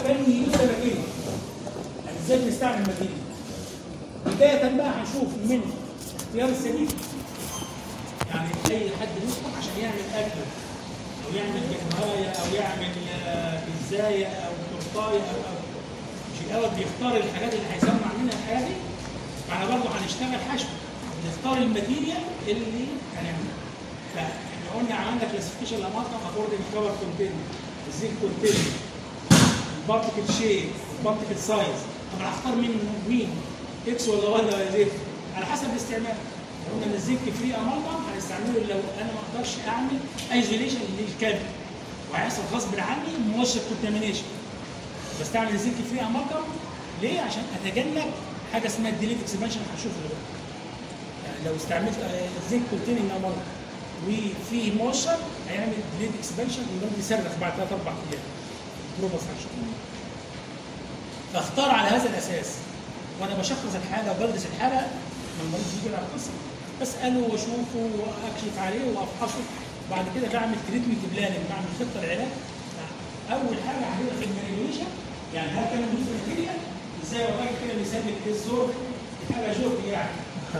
فني يوسف ماكينه يعني ازاي بنستعمل ماكينه بدايه بقى هنشوف من اختيار السبيل يعني اي حد يدخل عشان يعمل اكله او يعمل جمهايه او يعمل آه، بيتزايه او تورتايه او او مش الاول بيختار الحاجات اللي هيصنع منها الحاجات دي فاحنا برضه هنشتغل حشو نختار الماتيريال اللي هنعملها فاحنا قلنا عندنا كلاسيفيكيشن لماركه اكوردنج كفر كونتينر الزيت كونتينر البارتكل شيب البارتكل سايز طب انا هختار مين مين اكس ولا واي ولا زد على حسب الاستعمال لو قلنا ان الزيت فري امالجم هنستعمله لو انا ما اقدرش اعمل ايزوليشن للكابل وهيحصل غصب عني موشر كونتامينيشن بستعمل الزيت فري امالجم ليه؟ عشان اتجنب حاجه اسمها الديليت اكسبانشن هنشوفه دلوقتي يعني لو استعملت الزيت كونتيننج امالجم وفيه موشر هيعمل ديليت اكسبانشن وممكن يصرخ بعد ثلاث اربع ايام بروبوس عشان فاختار على هذا الاساس وانا بشخص الحاله وبدرس الحاله ما المريض يجي على القصه بساله واشوفه واكشف عليه وافحصه بعد كده بعمل تريتمنت بلاننج بعمل خطه العلاج اول حاجه هعملها في المانيوليشن يعني هل كان موجود في الماتيريال ازاي الراجل كده بيسمي الزور حاجه جور يعني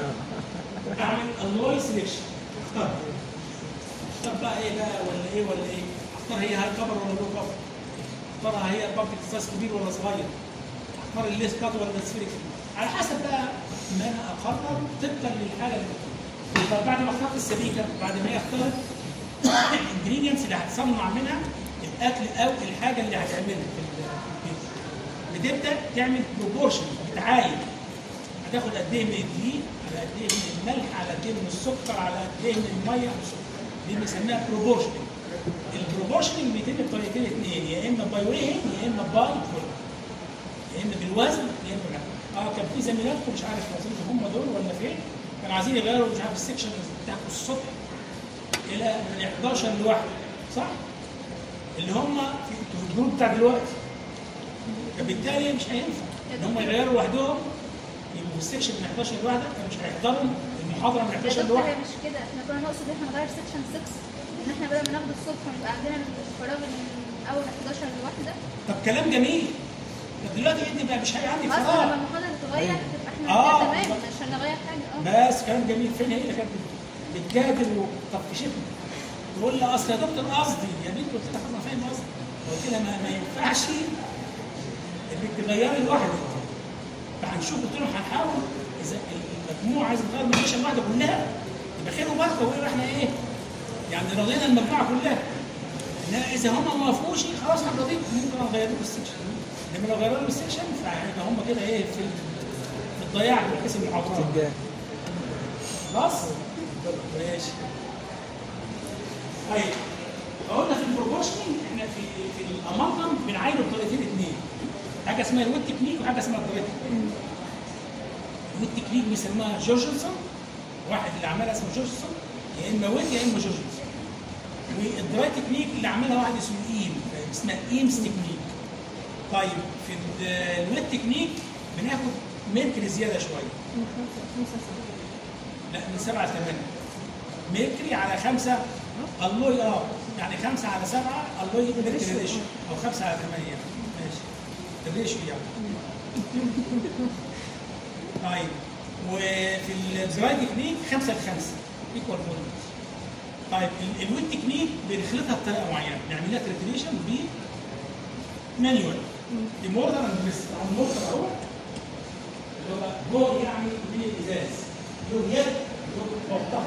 اعمل الوي سelection اختار اختار بقى ايه بقى ولا ايه ولا ايه اختار هي هاي كفر ولا لو كفر اختارها هي بارتك سايز كبير ولا صغير اختار الليس كات ولا السفيريك على حسب بقى ما انا اقرر طبقا للحاله اللي بتكون. طب بعد ما اخترت السبيكه بعد ما هي اختارت الانجريدينتس اللي هتصنع منها الاكل او الحاجه اللي هتعملها في البيت بتبدا تعمل بروبورشن بتعاين هتاخد قد ايه من الدقيق على قد ايه من الملح على قد ايه من السكر على قد ايه من الميه على السكر دي بنسميها بروبورشن البروبورشن بيتم بطريقتين اثنين يا اما باي ويهنج يا اما باي فول يا اما بالوزن يا اما بالعدد. اه كان في زميلاتكم مش عارف عايزين هم دول ولا فين كانوا عايزين يغيروا مش عارف السكشن بتاعكم الصبح الى من 11 لواحد صح؟ اللي هم في في الجروب بتاع دلوقتي فبالتالي مش هينفع ان هم يغيروا لوحدهم يبقوا في السكشن من 11 لواحده فمش هيحضروا المحاضره من يا 11 دكتور لواحده هي مش كده احنا كنا نقصد ان احنا نغير سكشن 6 ان احنا بدل ما ناخد الصبح ونبقى عندنا الفراغ من اول 11 لواحده طب كلام جميل طب دلوقتي ابني بقى مش هي عندي اصلا لما فراغ المحاضره تتغير تبقى احنا آه. كده تمام عشان نغير حاجه اه بس كلام جميل فين هي اللي كانت بتجادل وطفشتني تقول لي اصل يا دكتور قصدي يا بنت قلت لها انا فاهم قصدي قلت لها ما, ما ينفعش انك تغيري لوحدك فهنشوف قلت لهم هنحاول اذا المجموعه عايزه تغير من الشاشه الواحده كلها يبقى خير وبركه وايه احنا ايه يعني رضينا المجموعه كلها انما اذا هم ما وافقوش خلاص هنرضيكم ممكن نغير لكم السكشن انما لو غيروا لهم السكشن فهيبقى هم كده ايه في في الضياع من حيث المحاضرات خلاص ماشي طيب قلنا في البروبورشننج احنا في في الامالجم بنعاينه بطريقتين اثنين حاجه اسمها الويت تكنيك وحاجه اسمها الدراي تكنيك الويت تكنيك بيسموها جورجنسون واحد اللي عملها اسمه جورجنسون يا اما ويت يا اما جورجنسون والدراي تكنيك اللي عملها واحد اسمه ايم اسمها ايمز تكنيك طيب في ال- الويت تكنيك بناخد ميركري زياده شويه لا من سبعه لثمانيه ميركري على خمسه الوي اه يعني خمسه على سبعه الوي ميركري ريشيو او خمسه على ثمانيه ماشي الريشيو يعني طيب وفي الدراي تكنيك خمسه لخمسه ايكوال فوليومز طيب ال- الويت تكنيك بنخلطها بطريقه معينه نعمل لها تريتريشن ب مانيوال الموردر اند بس الموردر اهو اللي هو جو يعني من الازاز له يد له بطه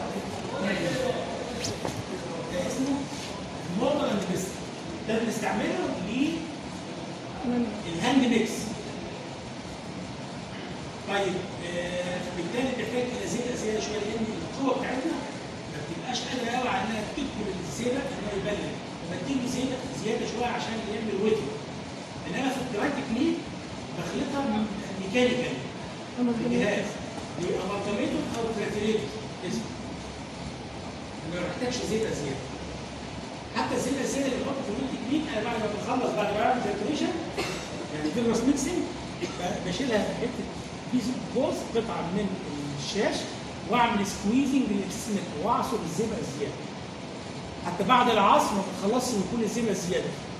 ده اسمه الموردر اند بس ده بنستعمله للهاند ميكس طيب آه، بالتالي بيحتاج الى زياده زياده شويه لان القوه بتاعتنا ما بتبقاش قادره قوي على انها تدخل الزياده ان هو يبلغ فبديله زياده زياده شويه عشان يعمل ويتنج انما في الدراي تكنيك بخلطها ميكانيكال بالجهاز بامالجاميتد او كراتيليتد اسمه ما بيحتاجش زياده زياده حتى الزياده الزياده اللي بحط في الويت تكنيك انا بعد ما بخلص بعد ما بعمل كالكوليشن يعني فيجرس ميكسنج بشيلها في حته بيس بوز قطعه من الشاش واعمل سكويزنج للاكسسمنت واعصر الزبده الزياده حتى بعد العصر ما بتخلصش من كل الزبده الزياده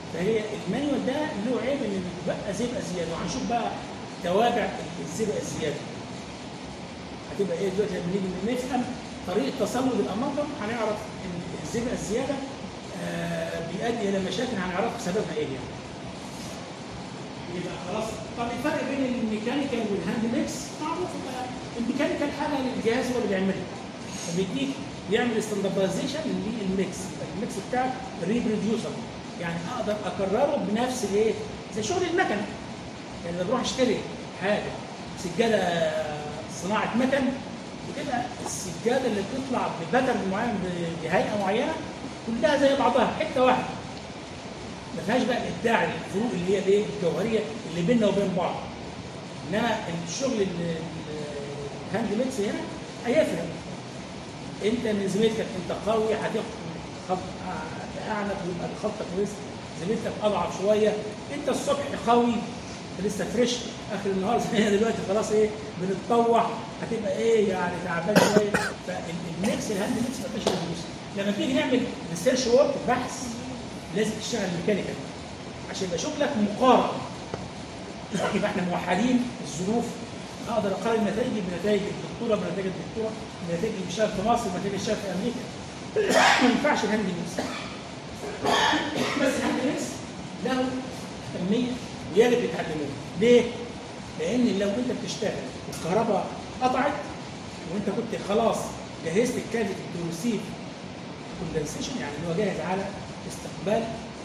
فهي المانيوال ده له عيب ان بقى زبقه زياده وهنشوف بقى توابع الزبقه الزياده هتبقى ايه دلوقتي لما نيجي نفهم طريقه تصلب الامالجم هنعرف ان الزبقه الزياده آه بيؤدي الى مشاكل هنعرف سببها ايه يعني. يبقى خلاص طب الفرق بين الميكانيكال والهاند ميكس معروف بقى الميكانيكال حاجه الجهاز هو اللي بيعملها فبيديك يعمل ستاندردايزيشن للميكس يبقى الميكس بتاعك ريبروديوسر يعني اقدر اكرره بنفس الايه زي شغل المكن يعني لما بروح اشتري حاجه سجاده صناعه مكن وكده السجاده اللي بتطلع بباترن معين بهيئه معينه كلها زي بعضها حته واحده ما فيهاش بقى الابداع الفروق اللي هي الايه الجوهريه اللي بيننا وبين بعض انما الشغل ال- ال- الهاند ميكس هنا هيفرق انت من زميلتك انت قوي هتاخد خط اعنف ويبقى الخط كويس زميلتك اضعف شويه انت الصبح قوي لسه فريش اخر النهار زي دلوقتي خلاص ايه بنتطوع هتبقى ايه يعني تعبان شويه فالميكس الهاند ميكس ما فيهاش ريديوس لما تيجي نعمل ريسيرش ورك بحث لازم تشتغل ميكانيكال عشان يبقى شغلك مقارن يبقى احنا موحدين الظروف اقدر اقارن نتائجي بنتائج الدكتوره بنتائج الدكتوره بنتائج اللي بيشتغل في مصر بنتائج اللي بيشتغل في امريكا ما ينفعش الهاند ميكس بس الهاند ميكس له اهميه ويجب يتعلموه ليه؟ لان لو انت بتشتغل والكهرباء قطعت وانت كنت خلاص جهزت الكافيتي تو كوندنسيشن يعني اللي هو جاهز على استقبال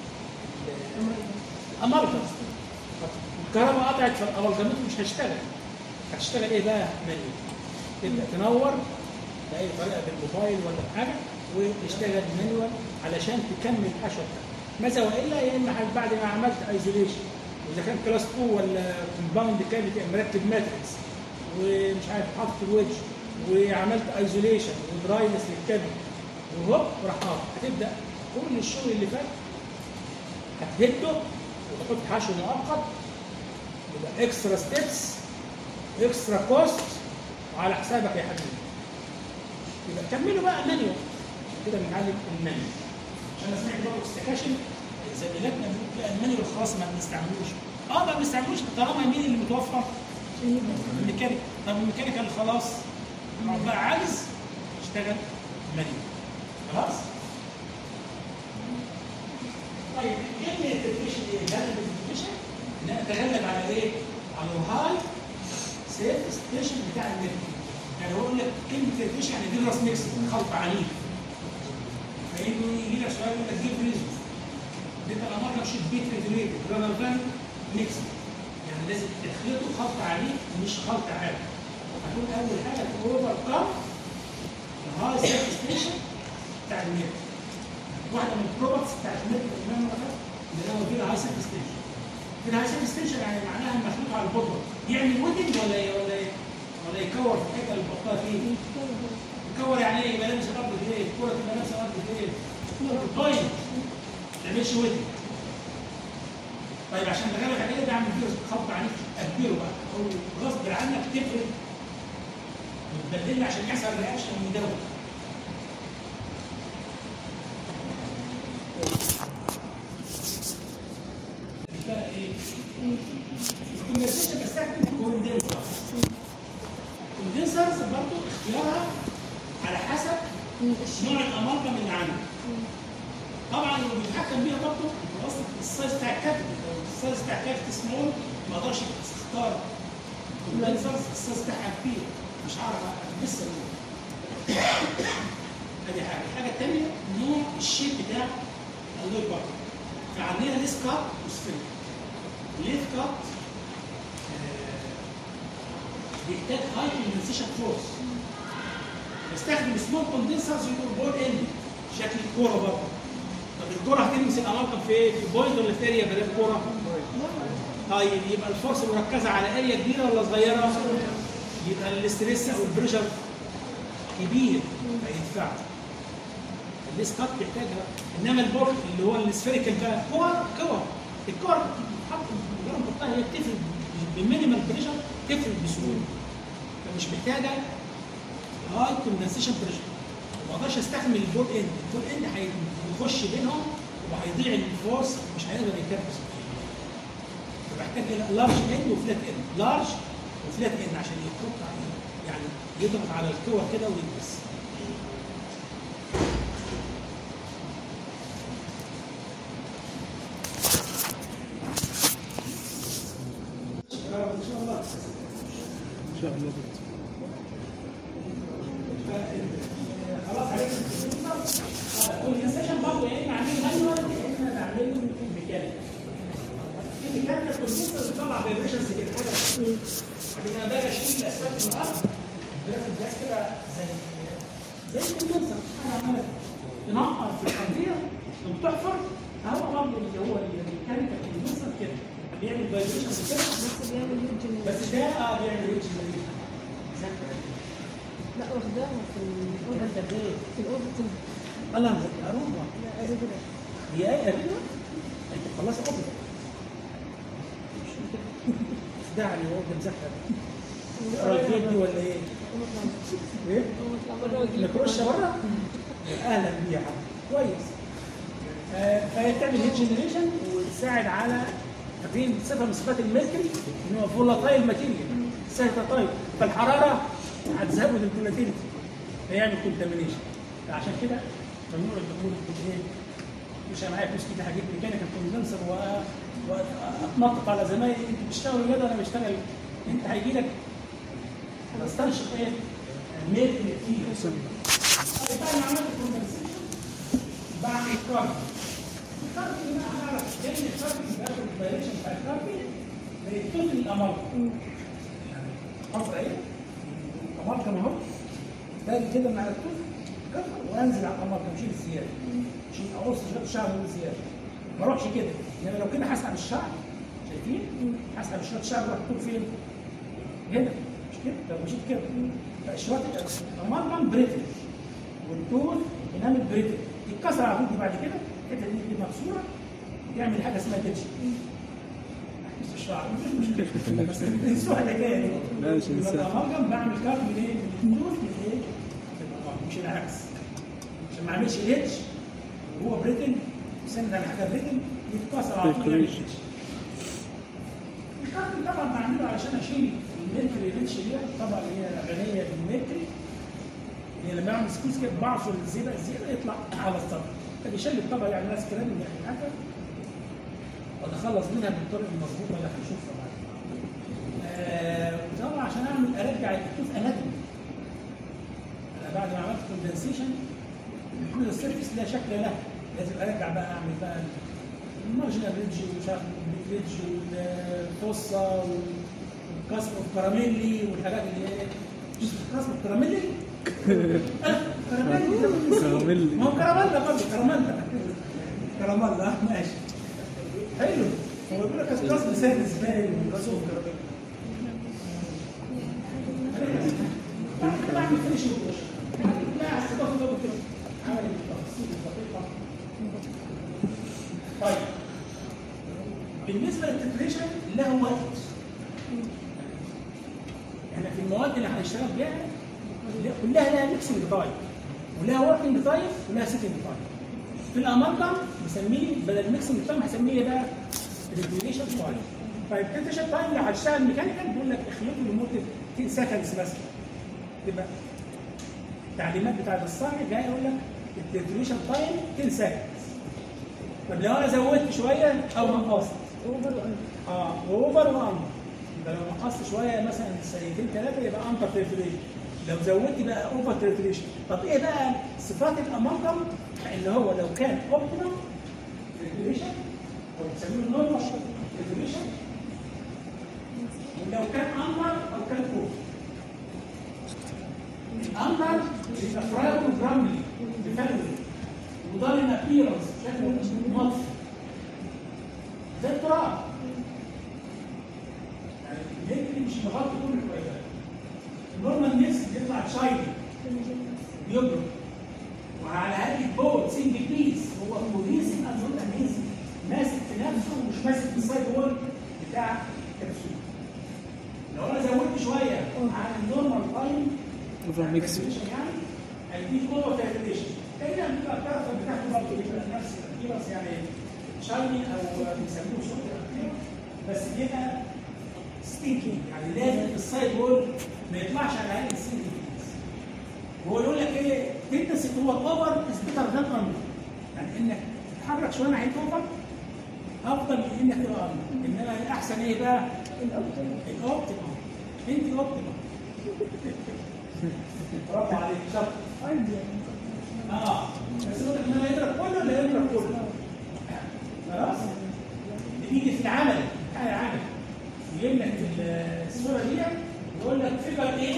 الامالجمز الكهرباء قطعت فالامالجمات مش هتشتغل هتشتغل ايه بقى؟ مانيوال تبدا تنور باي طريقه بالموبايل ولا بحاجه وتشتغل مانيوال علشان تكمل الحشوه بتاعتك ماذا والا يا اما حاجة بعد ما عملت ايزوليشن واذا كان كلاس 2 ولا كومباوند كافيتي مركب ماتريكس ومش عارف حاطط الوجه وعملت ايزوليشن ودراينس للكابل وهوب وراح قاطع هتبدا كل الشغل اللي فات هتهده وتحط حشو مؤقت يبقى اكسترا ستيبس اكسترا كوست وعلى حسابك يا حبيبي يبقى كملوا بقى مانيوال كده بنعلم المانيوال عشان انا سمعت برضه استكاشن زميلاتنا بيقول لا المانيوال خلاص ما بنستعملوش اه ما بنستعملوش طالما مين اللي متوفر؟ الميكانيك طب الميكانيكال خلاص لو بقى عاجز اشتغل مانيوال خلاص؟ طيب ايه الانترفيشن ايه؟ هذا الانترفيشن ان انا اتغلب على ايه؟ على الهاي سيف ستيشن بتاع النت يعني هو يقول لك كلمه انترفيشن يعني دي راس ميكس خلط عنيف فانه يجي لك سؤال يقول لك جيب ريزون انت الامر مش بيت ريجوليتد رانر فان ميكس يعني لازم تخلطه خلط عنيف مش خلط عادي هتقول اول حاجه اوفر كام الهاي سيف ستيشن بتاع النت واحده من البروبرتس بتاعت النت اللي انا قلتها اللي هو كده هاي سيف ستيشن كده هاي سيف ستيشن يعني معناها المخلوق على البطل يعمل ويدنج ولا ولا ولا يكور في الحته اللي بحطها فيه يكور يعني ايه يبقى لابس الارض ايه الكوره تبقى لابسه الارض ايه طيب ما تعملش ويدنج طيب عشان تغلب على كده بعمل فيه خط عنيف اديله بقى او غصب عنك تفرد وتبدل عشان يحصل رياكشن من دوت بقى ايه؟ الكوندنسيشن بستخدم كوندنسرز الكوندنسرز برضه اختيارها على حسب نوع الامالجم اللي عندك طبعا اللي بيتحكم بيها برضه وصل السايز بتاع الكابيتال لو السايز بتاع الكابيتال سمول ما اقدرش اختار كوندنسرز السايز بتاعها كبير مش هعرف لسه ادي حاجه الحاجه الثانيه نوع الشيب بتاع اللوي برضه فعندنا ليس كات وسفنج ليس كات بيحتاج هاي كوندنسيشن فورس بستخدم سمول كوندنسرز يقول بول اند شكل الكوره برضه طب الكوره هتلمس الامالجم في ايه؟ في بوينت ولا في اريا بدل كوره؟ طيب يبقى الفورس مركزه على اريا كبيره ولا صغيره؟ يبقى الاستريس او البريشر كبير فيدفع الاسكات بيحتاجها انما البورد اللي هو السفيريكال بقى كور كور الكور بتتحط مجرد ما تحطها هي بتفرد بمينيمال بريشر تفرد بسهوله فمش محتاجه هاي كوندنسيشن بريشر ما اقدرش استحمل البول اند البول اند هيخش بينهم وهيضيع الفورس مش هيقدر يكبس فبحتاج الى لارج اند وفلات اند لارج وفلات اند عشان يحط يعني يضغط على الكور كده ويلبس ان شاء الله ان شاء الله خلاص عرفت والكونسيشن برضه يا اما اعمله مانوال يا اما بعمله ميكانيكال الميكانيكال كونسيشن بيطلع فايبريشنز كده حاجه لكن انا باجي اشيل الاسفلت من الارض بياخد جاز كده زي زي الكمبيوتر انا عمال تنقر في الخلفيه وبتحفر هو برضه اللي هو الميكانيكال كونسيشن كده بيعمل فايبريشنز كده بس بيعمل هيد جنريشن بس ده اه بيعمل ريتش لا واخداها في الاوبرت في الاوبرت الله اروما لا ريجولار هي ايه قريبه انت خلاص اوبن ده على هو بنزحها رايفيت دي ولا ايه؟ ايه؟ نكرش بره؟ اهلا بيها كويس آه، فهي بتعمل هيد جنريشن وتساعد على تقييم صفه من صفات الميركوري ان هو فولاتايل ماتيريال سهل طيب فالحراره هتزود الفولاتيليتي فيعمل كونتامينيشن عشان كده ممنوع الدخول في ايه؟ مش انا معايا فلوس كده هجيب ميكانيكال كوندنسر واتنطط على زمايلي انت بتشتغل ولاد انا بشتغل انت هيجي لك بستنشق ايه؟ ميركوري كتير طيب بعد ما عملت كوندنسيشن بعمل كارب الكارب اللي انا اعرف لان الكارب بياخد الدايركشن بتاع الكارب بيتطفي الامر حفر ايه؟ الامر كما هو باجي كده من على الطفل كفر وانزل على الامر مشيل الزياده مشيل اقص شويه الشعر من الزياده ما اروحش كده يعني لو كده هسحب الشعر شايفين؟ هسحب شويه الشعر واروح طول فين؟ هنا مش كده؟ لو مشيت كده فشويه الامر بريتل والطول انامل بريتل يتكسر على طول بعد كده الحته دي دي مكسوره يعمل حاجه اسمها ديتش مش الشعر مش مشكله بس انسوها الحكايه دي لا، مش هنساها. الامالجم بعمل كات من ايه؟ من الطول من ايه؟ من الأمالجم، مش العكس عشان ما اعملش ريتش وهو بريتن سند على حاجه بريتن يتكسر على طول يعمل Decoration. ريتش الكارت طبعا بعمله علشان اشيل الميركوري ريتش دي طبعا اللي هي غنيه بالميركوري هي لما اعمل سكوز كده بعصر الزياده الزياده يطلع على الطبق فبيشيل الطبق يعني ناس كلام يعني حاجه واتخلص منها بالطريقه المظبوطه اللي هنشوفها بعد آه، طبعا عشان اعمل ارجع الكتوف اناتومي انا بعد ما عملت كوندنسيشن كل السيرفيس لا شكل له لازم ارجع بقى اعمل بقى المارجنال ريدج ومش عارف البيت ريدج والفوسا والكاسب الكراميلي والحاجات اللي هي مش الكاسب الكراميلي؟ آه، كراميلي ده بالنسبة لي. كراميلي. ما هو كراميلا برضه كراميلا كراميلا آه، ماشي حلو هو بيقول لك الكاسب سادس باين والكاسب كراميلي بعمل فينيشنج لا استضافه ده كده عمل التفاصيل الدقيقه طيب بالنسبه للتتريشن له وقت احنا في المواد اللي هنشتغل بيها كلها لها ميكسنج تايم ولها وركينج تايم ولها سيتنج تايم في الامالجم بسميه بدل ميكسنج تايم هسميه بقى ريجوليشن تايم طيب الريجوليشن تايم لو هتشتغل ميكانيكال بيقول لك اخلطه لمده 10 سكندز مثلا يبقى التعليمات بتاعت الصانع جاي يقول لك الديفينيشن تايم 10 سكندز طب لو انا زودت شويه او نقصت اوفر واندر اه واوفر واندر يبقى لو نقصت شويه مثلا سنتين ثلاثه يبقى اندر تريفليشن لو زودت بقى اوفر تريفليشن طب ايه بقى صفات الامالجم اللي هو لو كان اوبتيمم تريفليشن او بنسميه نورمال تريفليشن ولو كان اندر او كان فوق الاندر بيبقى فرايد وجراملي بفاميلي وضارن ابيرنس شكله مطفي زي التراب يعني الهيكلي مش مغطي كل الكويسات النورمال نفس بيطلع شايني بيبرد وعلى هذه البول سنجل بيس هو كوهيسيف اند نوت اميزنج ماسك في نفسه ومش ماسك في السايد وول بتاع الكبسول لو انا زودت شويه عن النورمال تايم اوفر ميكس يعني هيديك قوه تاكليشن هنا بتبقى الطرف بتاعته برضه بيبقى نفس كيرس يعني شايني او بيسموه شوكر بس بيبقى ستينكينج يعني لازم السايد وول ما يطلعش على الاقل ستينكينج هو يقول لك ايه تنتس هو اوفر از بيتر ذان اندر يعني انك تتحرك شويه ناحيه اوفر افضل من انك تبقى اندر انما الاحسن ايه بقى؟ الاوبتيمال انت اوبتيمال برافو عليك شاطر اه بس يقول لك ان انا يضرب كله ولا يضرب كله خلاص بتيجي في العمل بتاع العمل يجيب لك في الصوره دي يقول لك فيجر ايه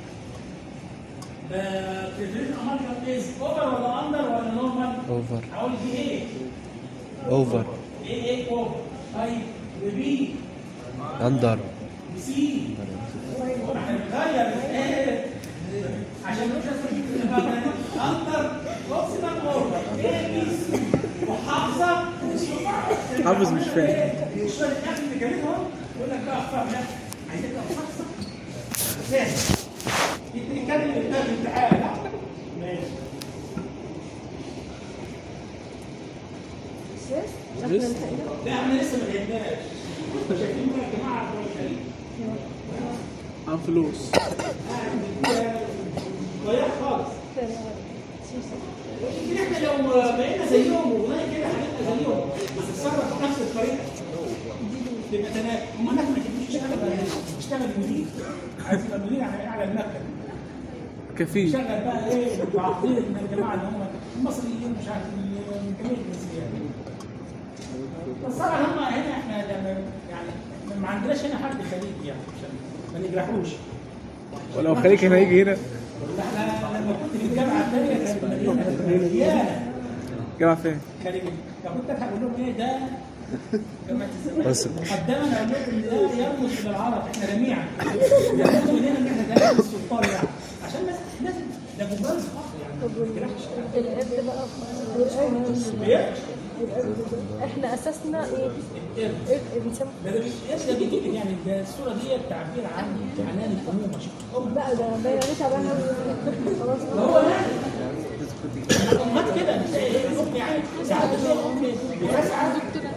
the preferred amalgam is over ولا under ولا normal؟ اوفر هقول دي ايه؟ اوفر ايه ايه اوفر طيب وبي اندر وسي هنغير ايه عشان مش اندر اوبسيتال اوفر ايه بي سي وحافظه حافظ مش فاهم. مش فاهم الاخر اللي جابتهم يقول لك بقى اختار لا عايزك تبقى حافظه فاهم يتكلم قدام الامتحان ها؟ ماشي لا احنا لسه ما لعبناش شايفين بقى يا جماعه بتوع الخليج عن فلوس ضيع خالص يمكن احنا لو بقينا زيهم والله كده هنبقى زيهم بس اتصرف بنفس الطريقه تبقى تمام هم الناس ما تجيش تشتغل تشتغل مدير عايز يبقى مدير على على المكتب كفيل شغل بقى ايه المتعاقدين من الجماعه اللي هم المصريين مش عارف من جميع الجنسيات بس طبعا هم هنا احنا لما يعني ما عندناش هنا حد خليجي يعني عشان ما نجرحوش ولو خليك هنا يجي هنا احنا لما كنت في الجامعه الثانيه كانت مدينه مليانه جامعة فين؟ خارجي فكنت اضحك اقول لهم ايه ده جامعه بس. الزمالك مقدما اقول لكم ده يرمز الى العرب احنا جميعا يرمز الينا ان احنا ده السلطان يعني عشان بس لازم ده جمهور فخر يعني ما تجرحش القرد بقى ايه؟ احنا اساسنا ايه؟ القرد. قرد بنسميه ده ده مش ده بيجي يعني ده الصوره دي تعبير عن عنان الامومه شوف بقى ده باين عليه تعبان خلاص هو ده الامهات كده الام يعني ساعات بتلاقي الام بتسعى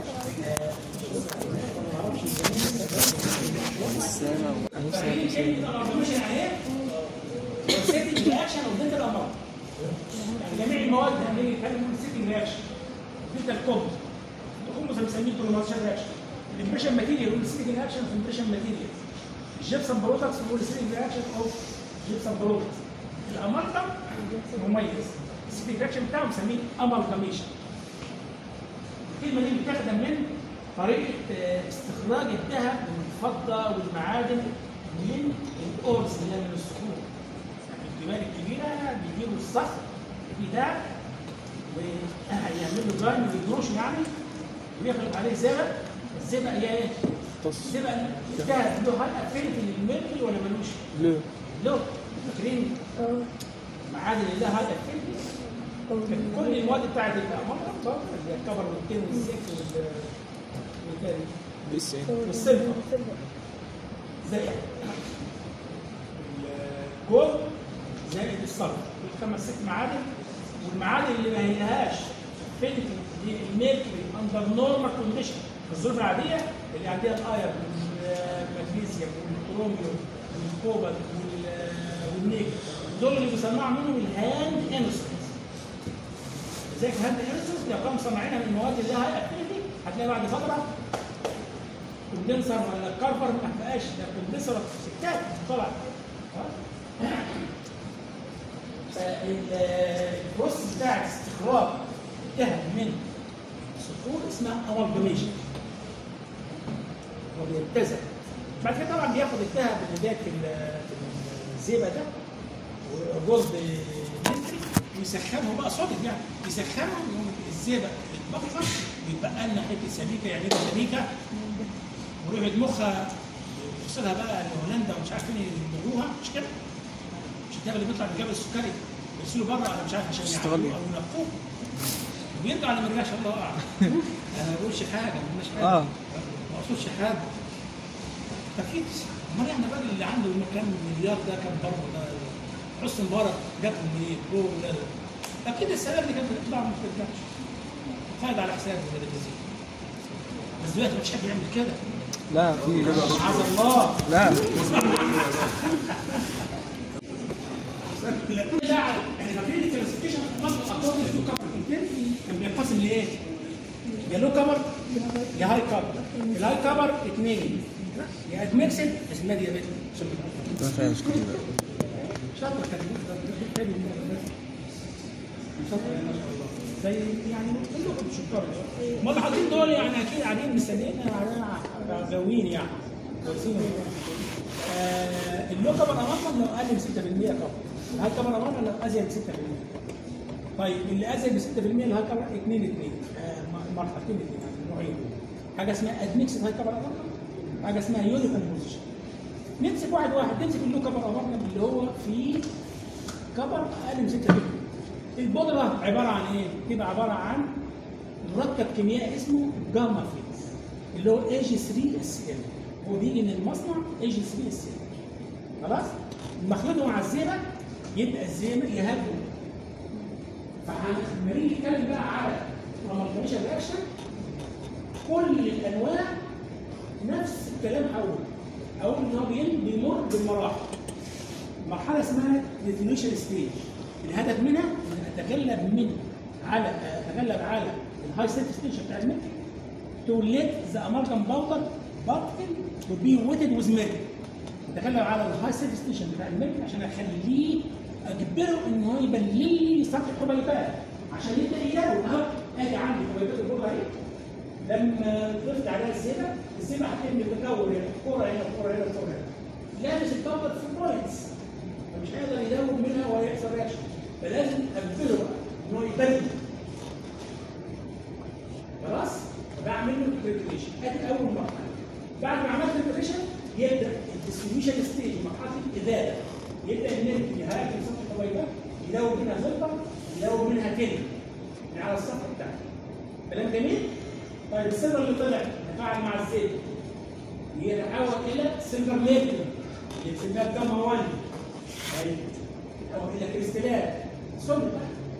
فاهمين كلمه الارجميشن عليه والسيتنج رياكشن وبدايه الامراض يعني جميع المواد اللي بنيجي نتكلم عن السيتنج رياكشن بدايه الكومبوز الكومبوز بنسميه كروماتيشن رياكشن الامبريشن ماتيريال والسيتنج رياكشن في الامبريشن ماتيريال الجبسن بروتكس هو السيتنج رياكشن اوف جبسن بروتكس الامالجم مميز السيتنج رياكشن بتاعه بنسميه امالجميشن الكلمه دي بتخدم من طريقه آه، استخراج الذهب من الفضه والمعادن من الاورز اللي هي من الصخور يعني الجبال الكبيره بيجيبوا الصخر في ذهب ويعملوا درايم ويجروش يعني ويخلط عليه زبق الزبق هي ايه؟ الزبق الذهب له هل افينيتي للميركل ولا ملوش؟ ليه؟ له فاكرين اه معادن اللي لها هل افينيتي كل المواد بتاعت الأمر اللي هي الكبر والتين والزيت وال والتاني بس والسيلفر زي الجولد زائد الصلب الخمس ست معادن والمعادن اللي ما هيلهاش فينيتي الميركوري اندر نورمال كونديشن في الظروف العاديه اللي عندها الايرون والمغنيسيوم والكروميوم والكوبالت وال- والنيكل دول اللي بيصنعوا منهم الهاند انسترومنتس لذلك هاند انسترومنتس لو كانوا مصنعينها من المواد اللي لها اكتيفيتي هتلاقي بعد فتره كوندنسر ولا كاربر ما بقاش ده كوندنسر ستات طلع فالبروسيس بتاعت استخراج الذهب من صخور اسمها امالجميشن هو بينتزع بعد كده طبعا بياخد الذهب اللي جاي في ال- في الزيبه ده وجولد مينتري ويسخنه بقى صادق يعني يسخنه يقوم الزيبه يتبخر ويتبقى لنا حته سبيكه يعني ايه سبيكه ويروح يدمخها يوصلها بقى لهولندا ومش عارف فين يدمجوها مش كده؟ مش ده اللي بيطلع من جبل السكري يرسلوا بره ولا مش عارف عشان اشتغل يعملوه او ينقوه وبيرجع ولا ما يرجعش الله اعلم انا ما بقولش حاجه ما قلناش حاجه اه ما اقصدش حاجه اكيد امال احنا الراجل اللي عنده كام مليار ده كام ضرب ده حسن مبارك جابهم منين؟ هو ولاده اكيد السلام اللي كانت بتطلع ما بترجعش فايد على حسابه ولا جزيل بس دلوقتي مش حد يعمل كده لا في عز الله لا لا احنا فاكرين الكلاسيفيكيشن اكوردنج تو كفر كان بينقسم لايه؟ يا لو كفر يا هاي كفر الهاي كفر اثنين يا ادمكسد اسمها ديابيت ما فيهاش كده شاطر كان شاطر ما شاء الله زي يعني كلكم شطار ما اللي حاطين دول يعني اكيد قاعدين مستنيين غاويين يعني كويسين آه اللو كبر امامنا لو اقل من 6% كبر الهاي كبر امامنا لو ازيد من 6% طيب اللي ازيد من 6% الهاي كبر 2 2 آه مرحلتين اثنين يعني نوعين حاجه اسمها ادمكس هاي كبر امامنا حاجه اسمها يوني كومبوزيشن نمسك واحد واحد نمسك اللو كبر امامنا اللي هو في كبر اقل من 6% البودره عباره عن ايه؟ بتبقى عباره عن مركب كيميائي اسمه جاما فيز اللي هو اي جي 3 اس ال هو بيجي من المصنع اي جي 3 اس ال خلاص؟ مخلوطه مع الزيبه يبقى الزيبه يهاجم فلما نيجي نتكلم بقى على امالجميشن رياكشن كل الانواع نفس الكلام اول اقول ان هو بين- بيمر بمراحل مرحله اسمها ديتينيشن ستيج الهدف منها ان اتغلب من على اتغلب على الهاي سيلف ستيشن بتاع الميك تو ليت ذا امالجم باودر بارتكل تو بي ويتد ويز ميك اتغلب على الهاي سيلف ستيشن بتاع الميك عشان اخليه اجبره ان هو يبلل لي سطح الحبيبات عشان يبدا يداوم اهو ادي عندي حبيبات البودره اهي لما ضفت عليها الزيبه الزيبه هتعمل تكون هنا كوره هنا كوره هنا كوره هنا لابس الكوكب في البوينتس فمش هيقدر يداوم منها ولا يحصل رياكشن فلازم ابدله بقى ان هو يبدل خلاص بعمل له بريبريشن ادي اول مرحله بعد ما عملت بريبريشن يبدا الديستريبيوشن ستيج مرحله الاداره يبدا النت يهاجم سطح الحبيبات يداوم منها زلطه يداوم منها كلمه من على السطح بتاعها كلام جميل طيب السيلفر اللي طلع تفاعل مع الزيت يتحول الى سيلفر ليكويد اللي بنسميها جاما 1 طيب او الى كريستالات سوليد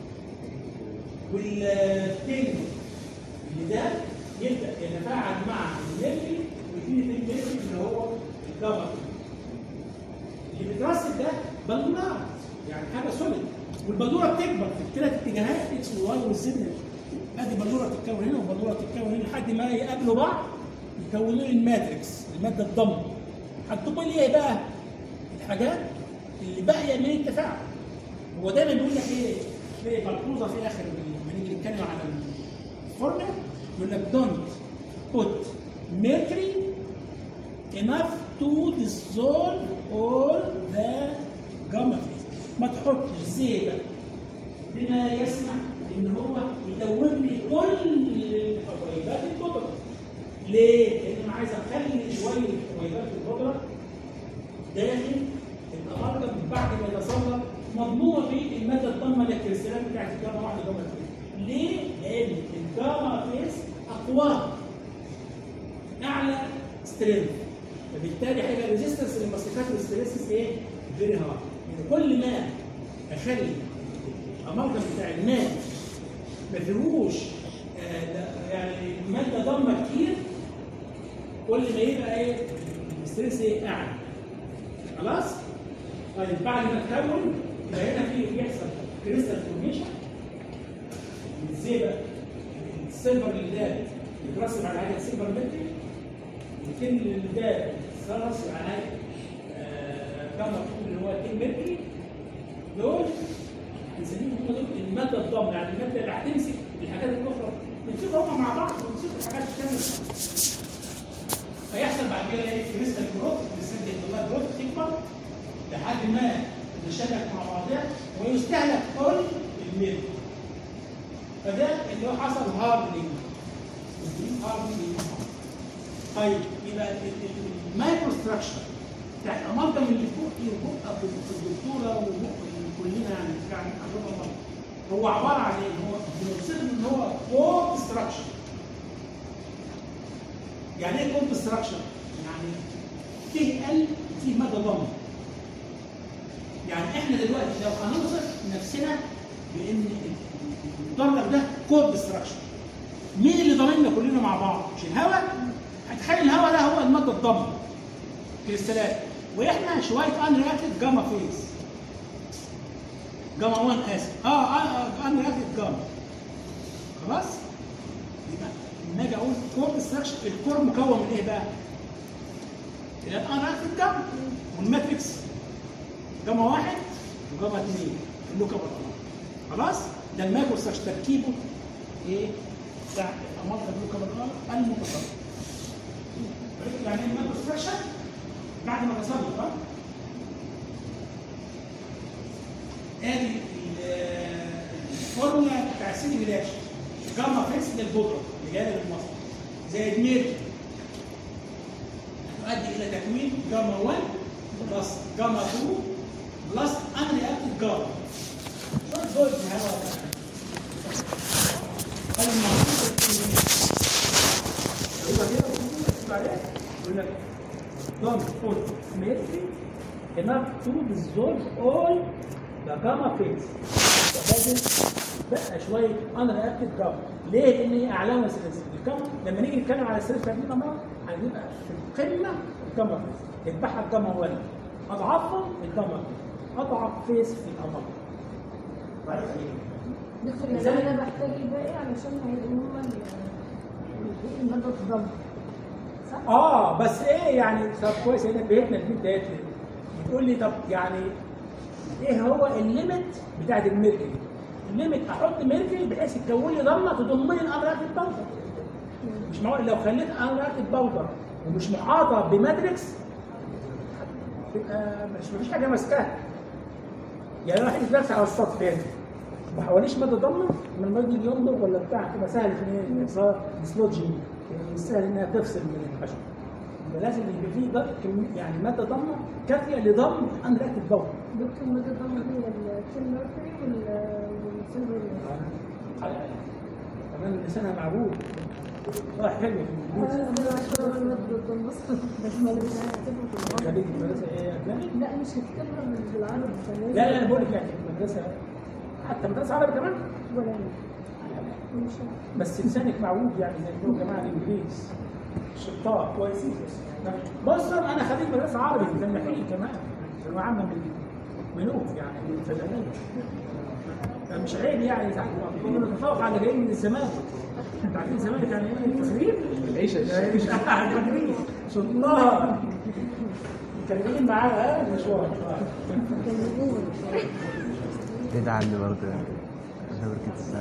والتاني اللي ده يبدا يتفاعل مع الميركوري ويديني الميركوري اللي هو الجبر اللي بيترسب ده بلورات يعني حاجه سوليد والبلوره بتكبر في الثلاث اتجاهات اكس وواي والزد ادي بلوره تتكون هنا وبلوره تتكون هنا لحد ما يقابلوا بعض يكونوا لي الماتريكس الماده الضم هتطب لي ايه بقى؟ الحاجات اللي باقيه من التفاعل هو دايما بيقول لك ايه؟ في ملحوظه في اخر لما نيجي نتكلم على الفورمولا يقول لك don't put mercury enough to dissolve all the gamma phase ما تحطش زيبه بما يسمح ان هو يدور لي كل الحبيبات الكبرى ليه؟ لان انا عايز اخلي شويه الحبيبات الكبرى داخل الامارجم بعد ما يتصلب مضمونه في الماده الضامه للكريستالات بتاعت الجاما واحده جاما اثنين. ليه؟ لان الجاما فيس اقوى اعلى سترينث فبالتالي هيبقى الريزيستنس للمسلكات والستريسز ايه؟ فيري هاي يعني كل ما اخلي الامارجم بتاع الماء ما فيهوش آه، ده- يعني ماده ضامه كتير كل ما يبقى ايه؟ الستريس ايه؟ اعلى خلاص؟ طيب بعد ما تكون يبقى هنا في بيحصل كريستال فورميشن الزيبه السيلفر اللي ده يترسب على هيئه سيلفر متري التن اللي ده يترسب على هيئه آه، جاما كوب اللي هو 2 متري دول هنسميهم هم دول الماده الضامه يعني الماده اللي هتمسك الحاجات الاخرى نمسكهم هم مع بعض ونمسك الحاجات الثانيه فيحصل بعد كده ايه كريستال جروث كريستال الله جروث تكبر لحد ما تشابك مع بعضها ويستهلك كل الميل فده اللي هو حصل هاردنينج هاردنينج طيب يبقى المايكرو ستراكشر بتاع الامالجم اللي فوق يبقى في الدكتوره وبق كلنا يعني بتاع الامالجم هو عباره عن ايه؟ هو بنوصف ان هو كود ستراكشر يعني ايه كود ستراكشر؟ يعني فيه ال فيه ماده ضمه يعني احنا دلوقتي لو هنوصف نفسنا بان المدرج ده كود ستراكشر مين اللي ضامننا كلنا مع بعض؟ مش الهواء؟ هتخيل الهواء ده هو الماده الضامنه كريستالات واحنا شويه ان رياكتد جاما فيز جاما 1 اسف اه ان رياكتد جاما خلاص؟ يبقى لما اجي اقول كور ستراكشر الكور مكون من ايه بقى؟ الان رياكتد جاما والماتريكس جاما واحد وجاما اثنين اللوكا بالقمر خلاص؟ ده الماكرو ستراكشر تركيبه ايه؟ بتاع الامارة اللوكا بالقمر المتصل عرفت يعني ايه الماكرو ستراكشر؟ بعد ما تصلت ها؟ ادي ال- الفورمولا بتاع السيدي بلاش جاما فيكس للبودره اللي جايه للمصنع زائد ميركوري تؤدي الى تكوين جاما 1 بلس جاما 2 بلس ان رياكتيف جاما شويه دول في الهواء قال المفروض يبقى كده مكتوب عليه يقول لك don't put mercury enough to dissolve all the gamma phase لازم بقى شويه unreacted gamma ليه؟ لان هي اعلام السلسله الجاما لما نيجي نتكلم على السلسله دي جاما هنبقى في القمه الجاما فيز يتبعها الجاما 1 اضعافها الجاما 2 اضعف فيز في القمر بعد ايه؟ دكتور يعني انا بحتاج الباقي علشان هيبقوا هما ال- المادة الضم صح؟ اه بس ايه يعني طب كويس هنا بيتنا البيت ديت بتقول لي طب يعني ايه هو الليميت بتاعت الميركوري؟ الليميت احط ميركوري بحيث يتكون لي ضمه تضم لي الانراكتيف باودر مش معقول لو خليت انراكتيف باودر ومش محاطه بماتريكس تبقى مش مفيش حاجه ماسكاها يعني انا حاطط نفسي على السطح هنا ما حواليش ماده ضمه لما الماده يجي ينضر ولا بتاع تبقى سهل في ان هي ديسلوجي مش سهل انها تفصل من الخشب يبقى لازم يبقى فيه ضغط كمية- يعني ماده ضمه كافيه لضم انراكتيف باودر دكتور المادة الضم هي التين ميركوري وال- والسيلفر كمان لسانها معبود صح حلو في الانجليزي انا عشان المادة الضم اصلا بس ما مش هكتبها في العربي خليك المدرسه ايه اجنبي لا مش هكتبها من بالعربي فلازم- لا لا انا بقول لك يعني المدرسه حتى مدرسه عربي كمان ولا أنا. مش عارفة. بس لسانك معوج يعني زي ما بيقولوا جماعه الانجليز شطار كويسين بص انا خريج مدرسه عربي جامعيه كمان ثانويه عامه من منوف يعني من الفنانين مش عيب يعني ساعات كنا نتفوق على جايين من الزمالك انت عارفين الزمالك يعني ايه تخريب؟ العيشه يعني مش تخريب شطار كانوا جايين معاها ها مشوار تدعمني برضه انا بركة السعد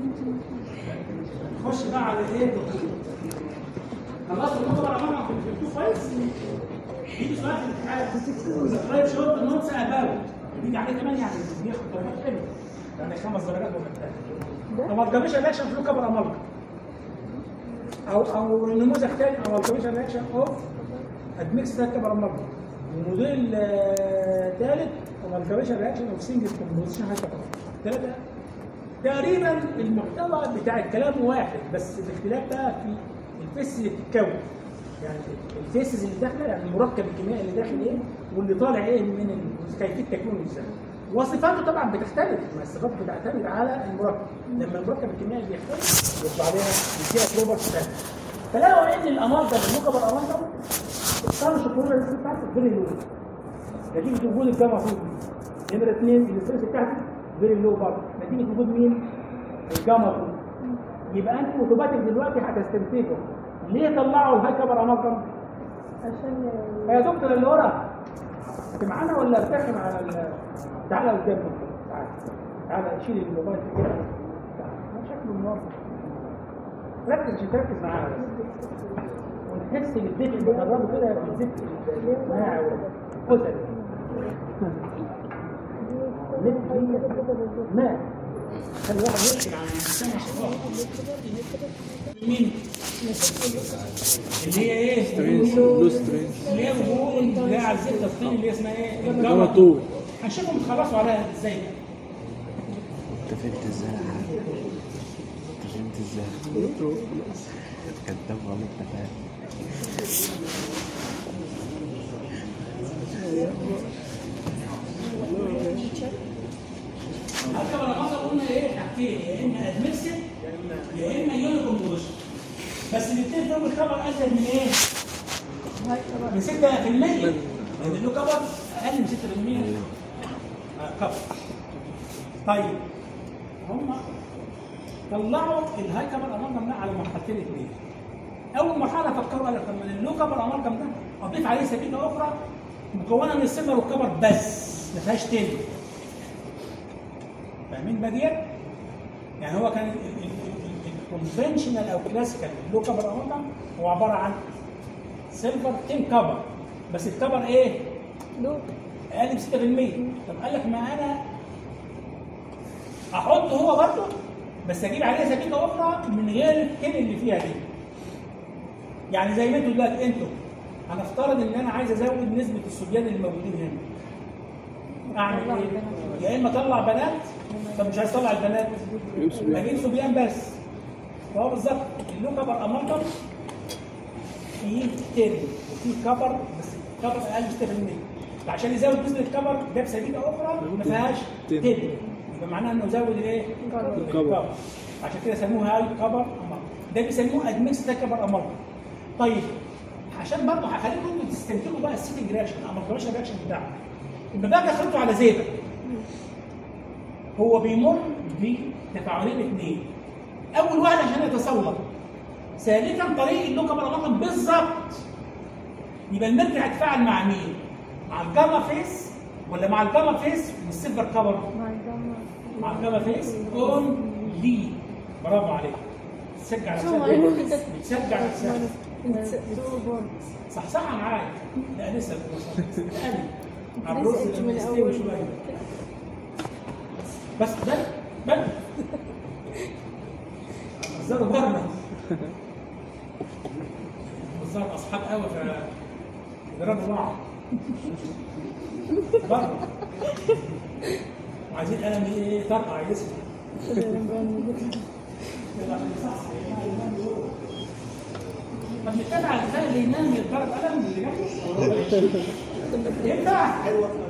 خش بقى على الايه؟ خلاص الموضوع على بعض في كويس يجي سؤال في الامتحان سبسكرايب شورت نوتس اباوت بيجي عليه كمان يعني بياخد درجات حلوه يعني خمس درجات ولا ما تجيبش رياكشن في كبر امالك او او نموذج تاني او تجيبش رياكشن اوف ادميكس كبر امالك وموديل ثالث او تجيبش رياكشن اوف سنجل كومبوزيشن هكذا ثلاثه تقريبا المحتوى بتاع الكلام واحد بس الاختلاف بقى في الفيس اللي بتتكون يعني الفيسز اللي داخله يعني المركب الكيميائي اللي داخل ايه واللي طالع ايه من ال- كيفيه تكوينه ازاي وصفاته طبعا بتختلف ما الصفات بتعتمد على المركب لما المركب الكيميائي بيختلف يطلع لنا يديها بروبرتي ثانيه فلقوا ان الامال ده المركب الامال ده اختاروا الشوكولاته بتاعته فيري لو نتيجه وجود الجاما فوق دي نمره اثنين الاسترس بتاعتي فيري لو برضه نتيجه وجود مين؟ الجاما فوق يبقى انتوا اوتوماتيك دلوقتي هتستنتجوا ليه طلعوا الهاي كبر امالكم؟ عشان يا دكتور اللي ورا انت معانا ولا ارتخم على ال تعالى قدام تعالى تعالى شيل الموبايل كده تعالى. شكله منظم ركز عشان تركز معانا بس ونحس بالدفء اللي بنجربه كده بالدفء الماعي والقتل ماء خلي الواحد يحكي عن الانسان ما شاء الله مين؟ اللي هي ايه؟ بلو سترينج اللي هي بقول اللي هي على الزبده الثاني اللي هي اسمها ايه؟ جاما طول هنشوفهم بيتخلصوا عليها ازاي انت فهمت ازاي انت فهمت ازاي كداب غلط انت فاهم هركب على مصر قلنا ايه حاجتين يا اما ادمكسد يا اما يوني كومبوزيشن الكبر ازيد من ايه؟ من 6% لان له كبر اقل من 6% آه، كبر طيب هم طلعوا الهاي كبر امالجم ده على مرحلتين اثنين اول مرحله فكروا قال لك طب ما اللو كبر امالجم ده اضيف عليه سبيكه اخرى مكونه من السيلفر والكبر بس ما فيهاش تاني فاهمين بقى ديت؟ يعني هو كان الكونفنشنال او كلاسيكال لو كبر امالجم هو عباره عن سيلفر تين كبر بس الكبر ايه؟ لو اقل من 6% طب قال لك ما انا احطه هو برضه بس اجيب عليه سبيكه اخرى من غير التين اللي فيها دي يعني زي ما انتوا دلوقتي انتوا هنفترض ان انا عايز ازود نسبه الصبيان اللي موجودين هنا اعمل ايه؟ يا اما اطلع بنات طب مش عايز اطلع البنات اجيب صبيان بس فهو بالظبط اللو كبر امالجم فيه تين وفيه كبر بس كبر اقل من 6% فعشان يزود نسبه الكبر جاب سبيكه اخرى ما فيهاش تين يبقى معناها انه زود الايه؟ الكبر عشان كده سموها هاي كبر امالجم ده بيسموه ادمكس ده كبر امالجم طيب عشان برضه هخليكم انتوا تستنتجوا بقى السيتنج رياكشن او الكونفشن رياكشن بتاعه يبقى بقى دخلته على زيبه هو بيمر بتفاعلين اثنين اول واحد عشان يتسلط ثالثا طريق اللوكا بالرقم بالظبط يبقى المركب هيتفاعل مع مين؟ مع الجاما فيس ولا مع الجاما فيس والسيلفر كفر؟ مع الجامعة مع الجاما فيس اون لي برافو عليك بتشجع شو نفسك بتشجع نفسك تو بورد صح صح معاك لا لسه اسالي على الرز لسه لما من يستوي الأول. شويه بس بل بل هزروا بره هزروا اصحاب قوي فيضربوا بعض بره وعايزين قلم ايه طرقع يسمع يلا عشان يصحصح ينام يقول. طب نتابع الانسان اللي ينام يضرب قلم اللي جنبه ينفع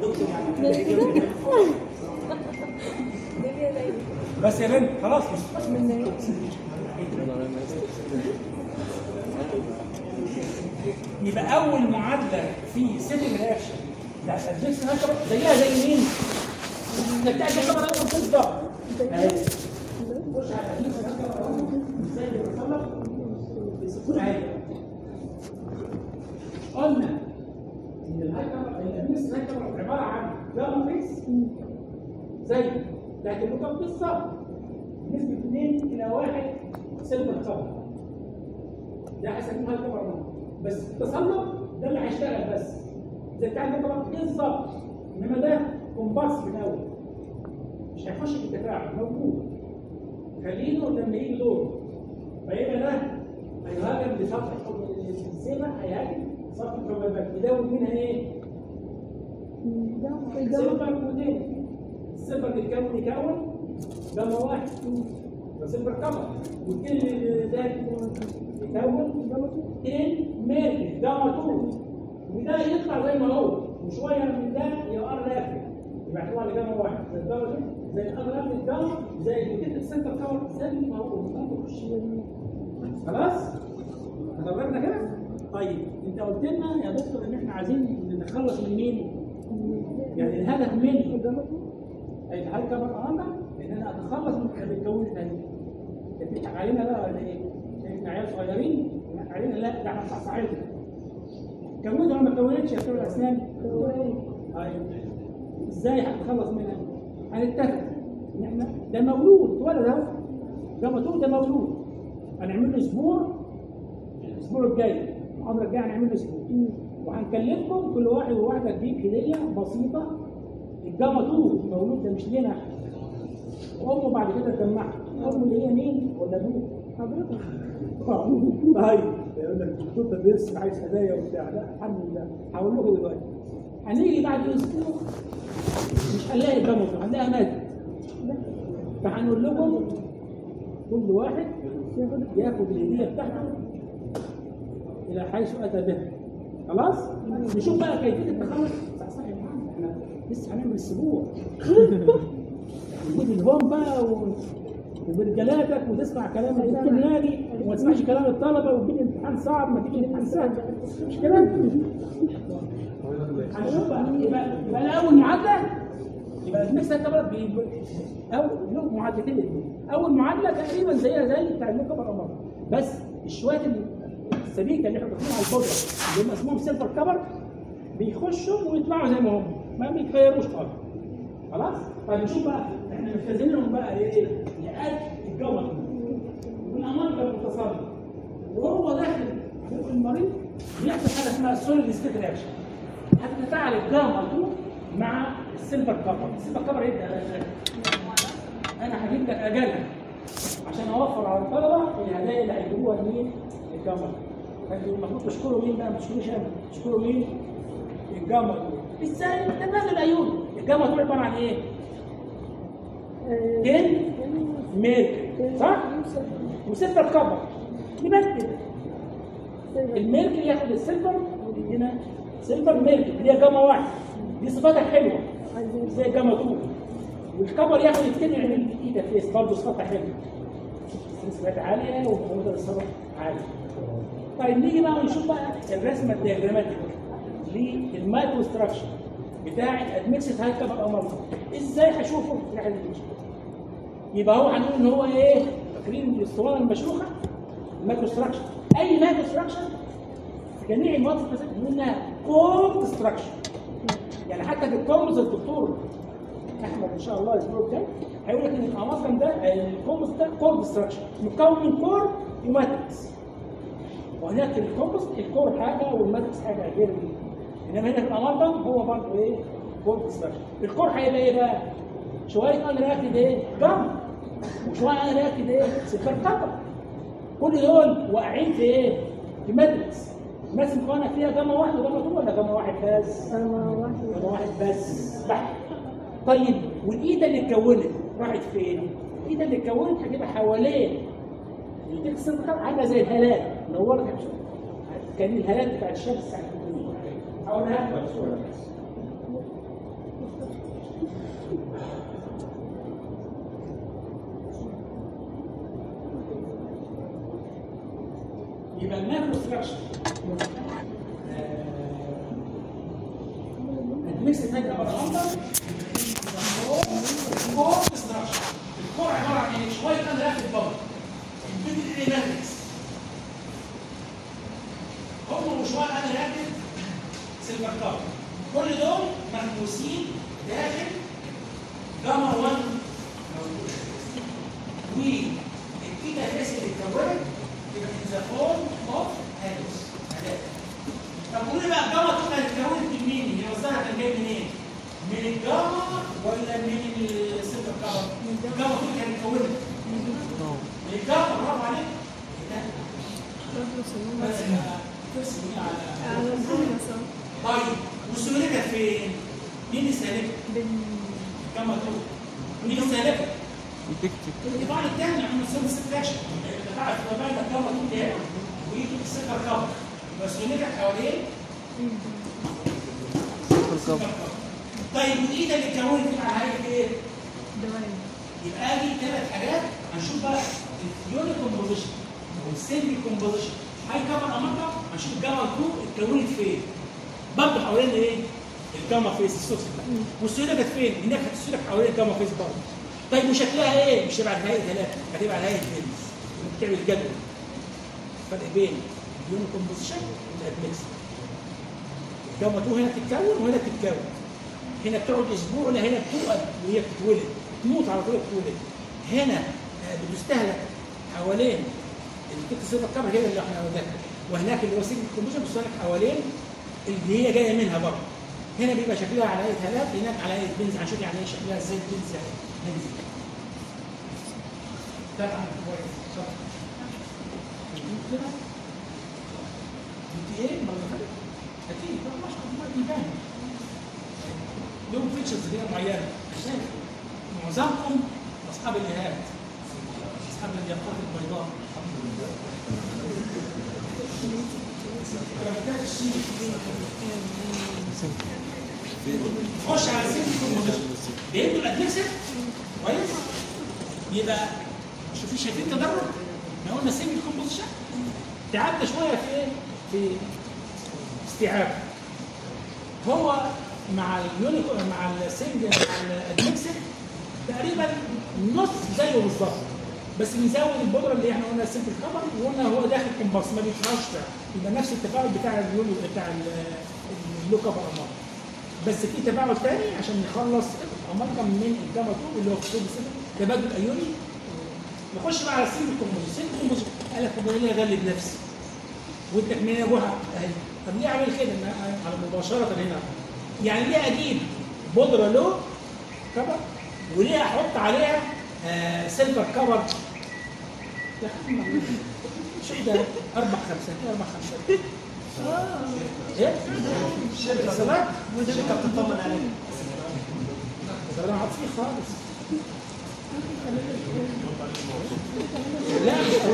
بس يا بنت خلاص مش يبقى اول معادله في سيتنج رياكشن بتاعت الجنس هاكر زيها زي مين؟ زي بتاعت الكاميرا اول بالظبط اهي خش على الجنس هاكر اهو ازاي بيتصرف اهي قلنا ان الهاكر الجنس هاكر عباره عن جاما فيس زي بتاعت اللوكاب بالظبط نسبه 2 الى 1 سيلفر كفر ده هسميه هاي كفر نوع. بس التسلط ده اللي هيشتغل بس زي بتاع الكفر بالظبط انما ده كومباس في الاول مش هيخش في التفاعل موجود خليله لما يجي دوره فيبقى ده هيهاجم لسطح السيمة هيهاجم سطح الحبيبات يداوم منها ايه؟ سيلفر ودين السيلفر يتكون يكون ده واحد ده سيلفر كفر والتين اللي ده يكون تين ميل ده مطول وده يطلع زي ما هو وشويه من ده يبقى لافت يبقى احنا على جامعه واحد زي الدرجه زي الاغلب الجامعه زي الجديد السنتر كفر زي ما هو خلاص؟ هدرجنا كده؟ طيب انت قلت لنا يا دكتور ان احنا عايزين نتخلص من مين؟ يعني الهدف من اي هل كمان امامنا ان انا اتخلص من الكون الثاني بتضحك علينا بقى ولا ايه؟ احنا عيال صغيرين بتضحك علينا لا ده احنا صحصحتنا كونت ولا ما كونتش يا بتوع الاسنان؟ طيب ازاي هنتخلص منها؟ هنتفق ان احنا ده مولود اتولد اهو ده مولود ده مولود هنعمل له اسبوع الاسبوع الجاي المحاضره الجايه هنعمل له اسبوع وهنكلمكم كل واحد وواحده تجيب هديه بسيطه الجاما طول مولود ده مش لنا احنا وامه بعد كده تجمعها امه اللي هي مين ولا ابوه؟ حضرتك ايوه يقول لك الدكتور ده بيرسم عايز هدايا وبتاع لا الحمد لله هقول لكم دلوقتي هنيجي بعد اسبوع مش هنلاقي الجاما طول هنلاقيها ماتت فهنقول لكم كل واحد ياخد الهديه بتاعته الى حيث اتى بها خلاص نشوف بقى كيفيه التخلص صح صح يا محمد احنا لسه هنعمل اسبوع نجيب الهوم بقى و... وبرجالاتك وتسمع كلام الدكتور ناجي وما تسمعش كلام الطلبه وتجيب امتحان صعب ما تجيش امتحان سهل مش كده؟ هنشوف بقى يبقى يبقى الاول معادله يبقى الميكس ده كبر او له معادلتين الاثنين اول معادله تقريبا زيها زي بتاع المكبر امر بس الشويه السبيكه اللي احنا حاطينها على البودره اللي هم اسمهم سيلفر كبر بيخشوا ويطلعوا زي ما هم ما بيتغيروش خالص خلاص طيب نشوف بقى احنا مختزنينهم بقى ايه لقاك الجوهر والامر كان متصل وهو داخل فوق المريض بيحصل حاجه اسمها سوليد ستيت رياكشن هتتفاعل الجاما 2 مع السيلفر كفر السيلفر كفر يبدا على ازاي؟ انا هجيب لك اجلها عشان اوفر على الطلبه الهدايا اللي هيجيبوها لمين؟ الجاما لكن المفروض تشكروا مين بقى ما تشكروش انا تشكروا مين؟ الجاما 2 ازاي؟ ده نازل العيون الجاما 2 عباره عن ايه؟ كن ميركل صح؟ وسيلفر كفر نبدل الميركل ياخد السيلفر ويدينا سيلفر ميركل اللي هي جاما واحد دي صفاتها حلوه زي جاما 2 والكبر ياخد يتكلم عن الايد فيس برضه صفاتها حلوه سنسبات عاليه وقوه الصبر عاليه طيب نيجي بقى ونشوف بقى الرسمه الدياجراماتيك للمايكرو ستراكشر بتاع الادمكسد هاي كبر امر ازاي هشوفه في الحاجه دي يبقى هو هنقول ان هو ايه فاكرين الاسطوانه المشروخه المايكرو ستراكشر اي مايكرو ستراكشر في جميع المواد الفلسفيه بنقول انها كورد ستراكشر يعني حتى في الكومز الدكتور احمد ان شاء الله الاسبوع الجاي هيقول لك ان الامازون ده الكومز ده كورد ستراكشر مكون من كور وماتريكس وهناك في الكومز الكور حاجه والماتريكس حاجه غير دي انما هنا في الامازون هو برضه ايه كورد ستراكشر الكور هيبقى ايه بقى؟ شويه انا راكد ايه؟ جم وشويه انا راكد ايه؟ سكر كبر كل دول واقعين في ايه؟ في ماتريكس الماتريكس مكونه فيها جاما واحد وجاما 2 ولا جاما واحد بس؟ جاما واحد بس بحت طيب والايد اللي اتكونت راحت فين؟ الايد اللي اتكونت هتبقى حوالين يديك السنتر عامله زي الهالات نورت هتشوف كان الهالات بتاعت الشمس ساعه حواليها لك صوره يبقى الماكرو ستراكشر الميكس تاج عباره عن كور ستراكشر الكور عباره عن ايه؟ شويه كان راكب البابل البيت الاليمنتس هم وشويه انا راكب سيلفر كاب كل دول مهموسين داخل جاما 1 والكيتا هيس اللي اتكونت يبقى in the form of هالوس طب قولوا لي بقى الجاما 2 كانت اتكونت من مين؟ هي مصدرها كان جاي منين؟ من الجاما ولا من السيلفر كاب؟ الجاما 2 كانت اتكونت من الجاما برافو عليك بس ترسمي على طيب والسلوكه كانت فين؟ مين اللي سالكها؟ كما تقول مين اللي سالكها؟ الطباع الثاني عمل سيلف سكشن تعرف طبعا ده كما تقول ايه؟ ويجي السكر كفر بس سلوكه حوالين طيب والايد اللي اتكونت دي على هيئه ايه؟ يبقى ادي ثلاث حاجات هنشوف بقى اليوني كومبوزيشن والسيمي كومبوزيشن هاي كفر امريكا هنشوف الجاما 2 اتكونت فين؟ برضه حوالين ايه؟ الجاما فيس السوكس والسيوله كانت فين؟ هناك هتسيلك حوالين الجاما فيس برضه. طيب وشكلها ايه؟ مش هتبقى على هيئه ثلاثه هتبقى على هيئه فيلز بتعمل جدول الفرق بين اليون كومبوزيشن والادمكس الجاما 2 هنا تتكون وهنا تتكون هنا بتقعد اسبوع ولا هنا بتقعد وهي بتتولد تموت على طول بتتولد هنا بتستهلك حوالين الكتله السيلفر كفر هي اللي احنا قلناها وهناك اللي هو سيلفر كومبوزيشن بتستهلك حوالين اللي هي جايه منها برضه هنا بيبقى شكلها على هيئه هالات هناك على هيئه بنز هنشوف يعني ايه شكلها ازاي بنز بنز طبعا كويس صح انت ايه مرة خدت؟ اكيد طبعا مش ما انت فاهم لهم فيتشرز اللي هي معينه عشان معظمكم اصحاب الايهاب اصحاب الياقوت البيضاء خش على سن كومبوزيشن بيدوا الادمكسد كويس يبقى شوفي شايفين تدرج احنا قلنا سيمي كومبوزيشن تعبنا شويه في ايه في استيعاب هو مع اليونيكو مع السنجل مع الادمكسل تقريبا نص زيه بالظبط بس بنزود البودره اللي احنا قلنا السنتر كفر وقلنا هو داخل كومباس ما بيطلعش يبقى نفس التفاعل بتاع اليونيو بتاع ال- اللو كفر امال بس في تفاعل تاني عشان نخلص الامالجم من الجاما توب اللي هو في تبادل ايوني نخش بقى على السنتر كومبوزيشن السنتر كومبوزيشن قال لك طب انا ليه اغلب نفسي وانت من ابوها اهي طب ليه اعمل كده أنا- على مباشره هنا يعني ليه اجيب بودره لو كفر وليه احط عليها آه سيلفر كفر يا عم شو ده اربع خمسات إيه اربع خمسات ايه الشركه سمعت الشركه بتطمن عليك ده انا عارف فيه خالص لا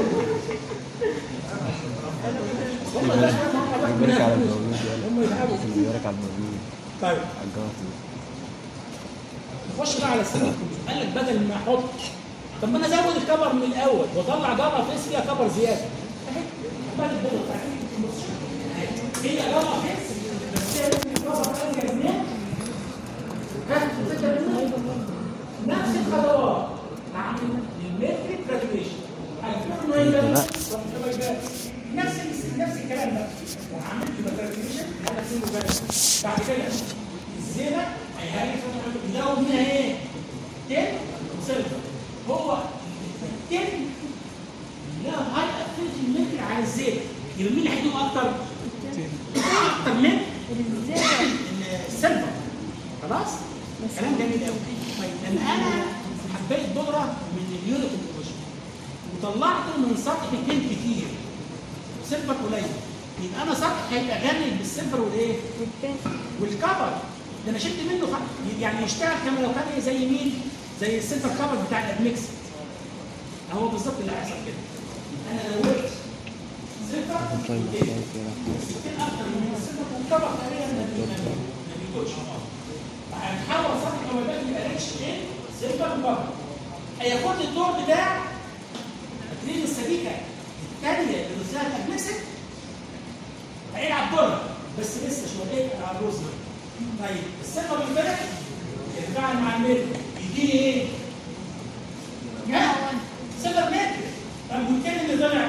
هم لا هم بيبارك على المولود يلا هم يتعبوا بيبارك على المولود طيب على الجواتي نخش بقى على السنة قال لك بدل ما احط طب ما انا ازود الكبر من الاول واطلع جامعه فيس فيها كبر زياده اهي عمال البيضة بتاعتي. هي جامعه فيس بس هي الكبر ارجع منين ها فكرة منين؟ نفس الخطوات هعمل المترك جراديويشن هيكون انه يبان طب ما يبان. نفس نفس الكلام ده وهعمل له جراديويشن هذا كله بان بعد كده الزينه هيهاجم يزود منها ايه؟ تن وسيلفر هو التن لا هاي افكت المتر على الزيت يبقى مين اللي هيدوم اكتر؟ اكتر من السيلفر خلاص؟ كلام جميل قوي طيب لما انا حبيت بودره من اليونت كومبوزيشن وطلعته من سطح اتنين كتير سيلفر قليل يبقى انا سطح هيبقى غني بالسيلفر والايه؟ والكفر ده انا شلت منه خ- يعني يشتغل كما لو كان زي مين؟ زي السيلفر كفر بتاع الادمكس هو بالظبط اللي هيحصل كده انا زودت سيلفر طيب وإيه؟ ستين اكتر من السيلفر والكفر تقريبا ما بي- ما بي- ما بيكونش هنحول سطح الأوبات يبقى ريتش ايه؟ سيلفر وكفر هياخد لي الدور بتاع تدريب السبيكه الثانيه اللي بتصير الادمكسك هيلعب دور بس لسه شويه على الرز طيب الثقه بالبلد يتفاعل مع المتر يديني ايه؟ ها؟ صفر متر طب والتاني اللي طلع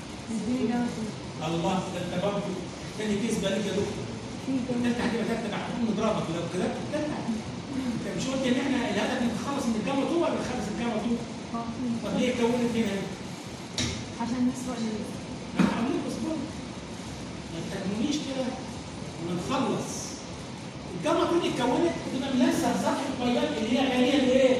الله ده انت برضه تاني كيس بالك يا دكتور التالتة هتبقى تالتة بعد نضربك لو كتبت التالتة انت مش قلت ان احنا الهدف ان نخلص من الجامعة طول ولا نخلص الجامعة طول؟ طب ليه اتكونت هنا؟ عشان نسبق لل- انا هقول لك اصبر ما تهمنيش كده ونخلص الجامعه كلها اتكونت تبقى ملسه سطح البياض اللي هي غاليه لايه؟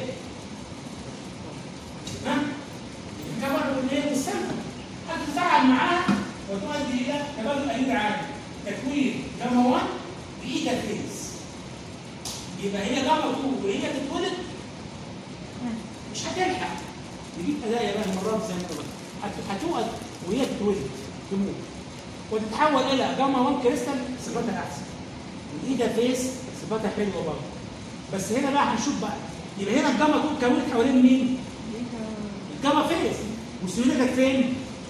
ها؟ الجامعه اللي هي السلفه هتتفاعل معاها وتؤدي الى تبادل ايد عالي تكوين جاما 1 بايدا فيز يبقى هي جاما 2 وهي تتولد مش هتلحق نجيب هدايا بقى المرات زي ما انت قلت هت- هتوقد وهي تتولد تموت وتتحول الى جاما 1 كريستال صفاتها احسن والايدا فيس صفاتها حلوه برضه بس هنا بقى هنشوف بقى يبقى هنا الجاما 2 كونت حوالين مين؟ الجاما فيس والسيوله كانت فين؟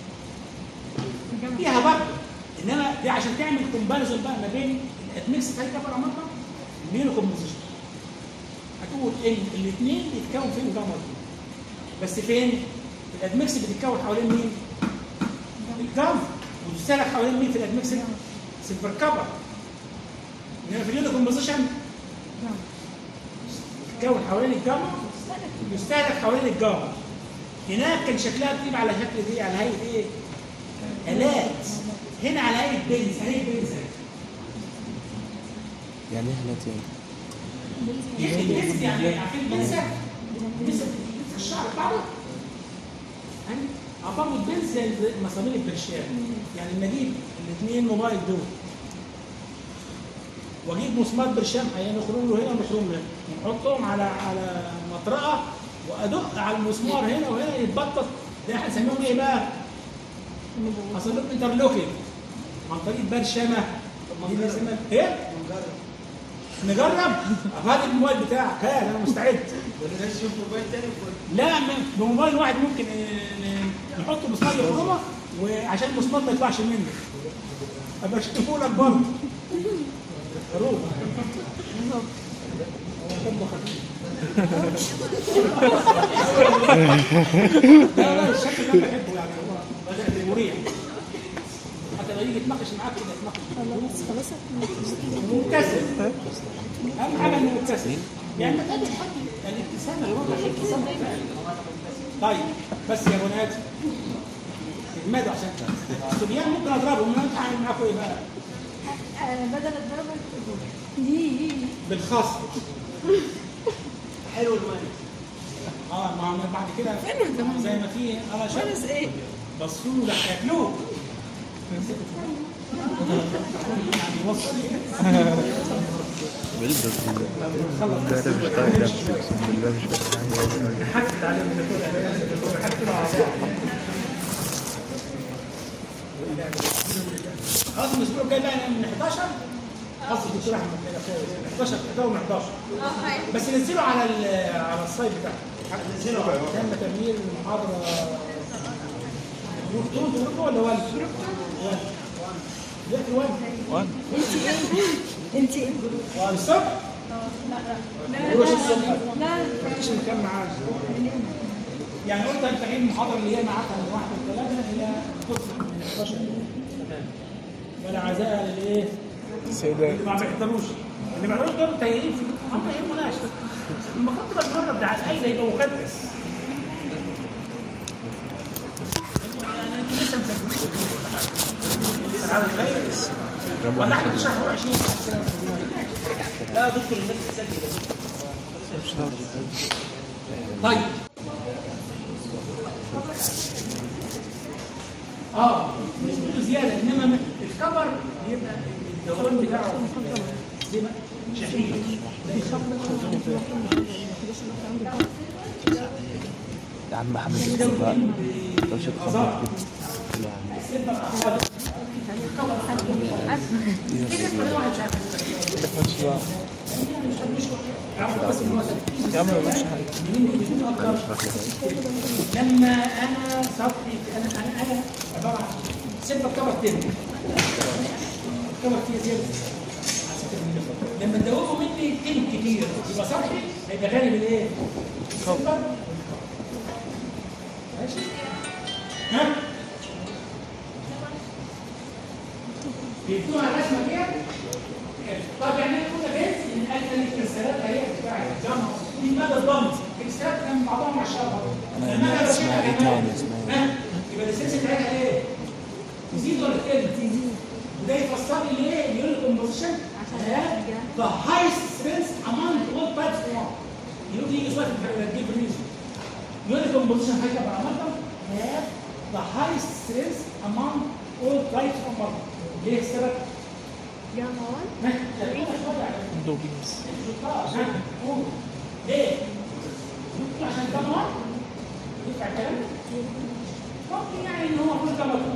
فيها برضه انما دي عشان تعمل كومباريزون بقى ما بين الادمكس بتاعت كفر امامها والمينو كومبوزيشن هتقول ان الاثنين بيتكون فيهم جاما 2 بس فين؟ الادمكس بتتكون حوالين مين؟ الجاما وتستهلك حوالين مين في الادمكس؟ سيلفر كفر انما في اليونو كومبوزيشن بتتكون حوالين الجاما يستهلك حوالين الجاما هناك كان شكلها بتبقى على شكل دي على هيئه ايه؟ الات هنا على هيئه بنز هيئه بنز يعني ايه هلات يعني البنز يعني عارفين البنزه؟ البنزه في الشعر بتاعه يعني عباره البنز زي مسامير البرشام يعني لما اجيب الاثنين موبايل دول واجيب مسمار برشام هيخرجوا له هنا ونخرجوا له هنا ونحطهم على على مطرقه وادق على المسمار هنا وهنا يتبطط ده هنسميهم ايه بقى؟ حصل لهم انترلوكينج عن طريق برشمه دي اللي اسمها ايه؟ نجرب هات الموبايل بتاعك ها انا مستعد لا م- بموبايل واحد ممكن ن- ن- نحط مسمار يخرمه وعشان المسمار ما يطلعش منه ابقى اشوفه لك برضه روح دمه خفيف. لا لا الشكل ده بحبه يعني هو مريح حتى لما يجي يتناقش معاك كده يتناقش خلاص مبتسم اهم حاجه انه مبتسم يعني ما تقدر تحط الابتسامه الواضحه الابتسامه فعلا. طيب بس يا بنات ماذا عشان الصبيان ممكن اضربهم ما انت عامل معاكم ايه بقى بدل الضرب بالخصم حلو الولد اه ما هو بعد كده زي ما في انا شايف ايه بصوا له هياكلوه يعني وصل ده مش طايق نفسي اقسم بالله مش فاهم حكت عليهم من كل حكت له على بعض. خلاص الاسبوع الجاي بقى من 11 خلاص الدكتور احمد كده فوق 11 11 من 11 بس نزله على ال- على السايت بتاعك نزله تم تمرير المحاضره جروب 2 جروب 2 ولا 1 جروب 2 دلوقتي 1 انت ايه؟ الصبح روح الصبح لا مفيش مكان معاك يعني قلت انت غير المحاضره اللي هي معاك من واحد لثلاثه هي تطلع من 11 ولا عزاء للايه؟ سيدات اللي ما بيحضروش اللي ما بيحضروش دول تايهين في هم ما يهمناش المفروض تبقى تجرب ده على الاقل يبقى مقدس يعني انت لسه مسجلين على الخير ولا احنا بنشرح 20 لا يا دكتور الناس بتسجل طيب اه مش بيقولوا زياده انما م- الكبر بيبقى الدوران بتاعه زي ما شهيد يا عم محمد اكتب بقى لو شفت خبر كده السبه الاخوات الكبر بس يا عم مش حاجه لما انا سطحي انا انا انا عباره عن سبه كبر تاني كبر فيه زياده على سكة المية. لما تدوقوا مني تين كتير يبقى سطحي هيبقى غالب الايه؟ السبه ماشي ها؟ بيدوها الرسمه ديت طب يعني احنا كنا بس ان قال الكريستالات هي بتاعت الجامعه دي مدى الضمن الكريستالات كان بعضها مع الشبه أنا اسمها إيه تاني؟ اسمها إيه؟ ها يبقى الاساس بتاعتها ايه؟ تزيد ولا تقل؟ تزيد وده يفسر لي ليه اليونت كومبوزيشن the highest strength among all types of water يقول لي يجي سؤال تجيب ريزون يونت كومبوزيشن حاجه بقى عملها have the highest strength among all types of water ليه السبب؟ يا مواد ها؟ تقريبا شويه على دوبينز ليه؟ ممكن عشان كم واحد؟ ينفع الكلام؟ ممكن يعني ان هو مفيش جمل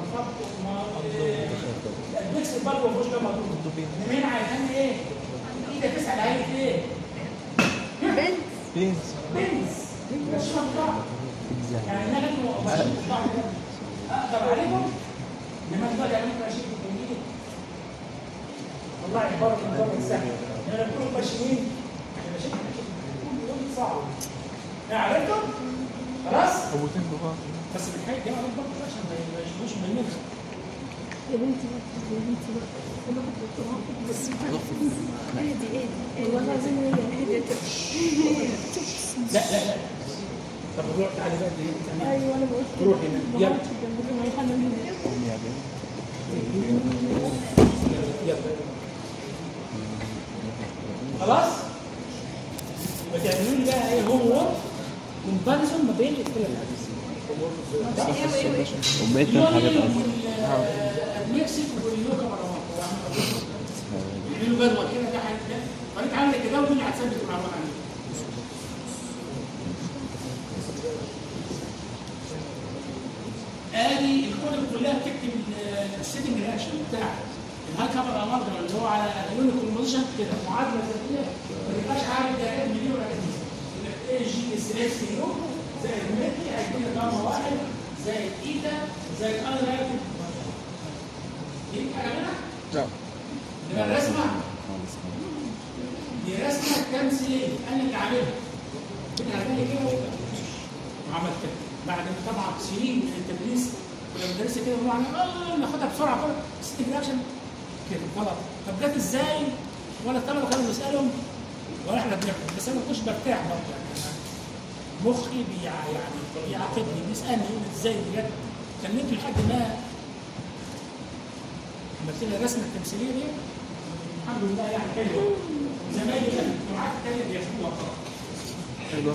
الميكس برضه مفيش جمل انما هنا عشان ايه؟ ايدك تسال عليه ايه؟ بنت بينز بنز مش مقطع يعني انا لازم ابقى مقطع اقدر عليهم انما دلوقتي انا ممكن اشيل بايدي والله عباره من بره سهل انا بكون ماشيين عشان اشيل يقول صعب عرفتم؟ خلاص؟ ابوتين بقى بس بالحقيقه دي انا برضه عشان ما ما يشوفوش من النفس يا بنتي بقى يا بنتي بقى انا كنت بتوقف بس ايه دي ايه دي والله العظيم هي هي لا لا لا طب روح تعالي بقى دي تعالي. ايوه انا بقول كده روحي هنا. يلا. بقعد جنبكم رايحه من هنا قوم يا بنت يلا خلاص؟ يبقى تعملوا لي بقى ايه هوم وورك كومباريزون ما بين الثلاث اميت كام حاجه تانية المكسيك واليوكا مروان يعملوا جدول كده ده حاجه طريقه عامله كده ودي اللي هتثبت المعلومات عندي ادي الكتب كلها بتكتب السيتنج رياكشن بتاع الهاي كابر امالجم اللي هو على اليونيك ايكويشن كده معادله ذاتيه ما تبقاش عارف ده ايه مليون ولا ايه ايه جي اس اس يو زائد متر هيدينا جاما واحد زائد ايتا زائد انا راكب دي حاجه منها؟ لا يبقى الرسمه خالص دي رسمه تمثيليه انا اللي عاملها كده عامل كده وعملت كده بعد ما طبعا سنين من التدريس كنا بندرسها كده ونقول اه ناخدها بسرعه كده ست رياكشن كده غلط طب جت ازاي؟ ولا الطلبه كانوا بيسالهم ولا احنا بنعمل بس انا ما كنتش برتاح برضه يعني أنا مخي بيع يعني بيعاقبني بيسالني يقول ازاي دي جت كلمته لحد ما عملت لها الرسمه التمثيليه دي الحمد لله يعني حلوه زمايلي في الجامعات الثانيه بياخدوها طبعا حلو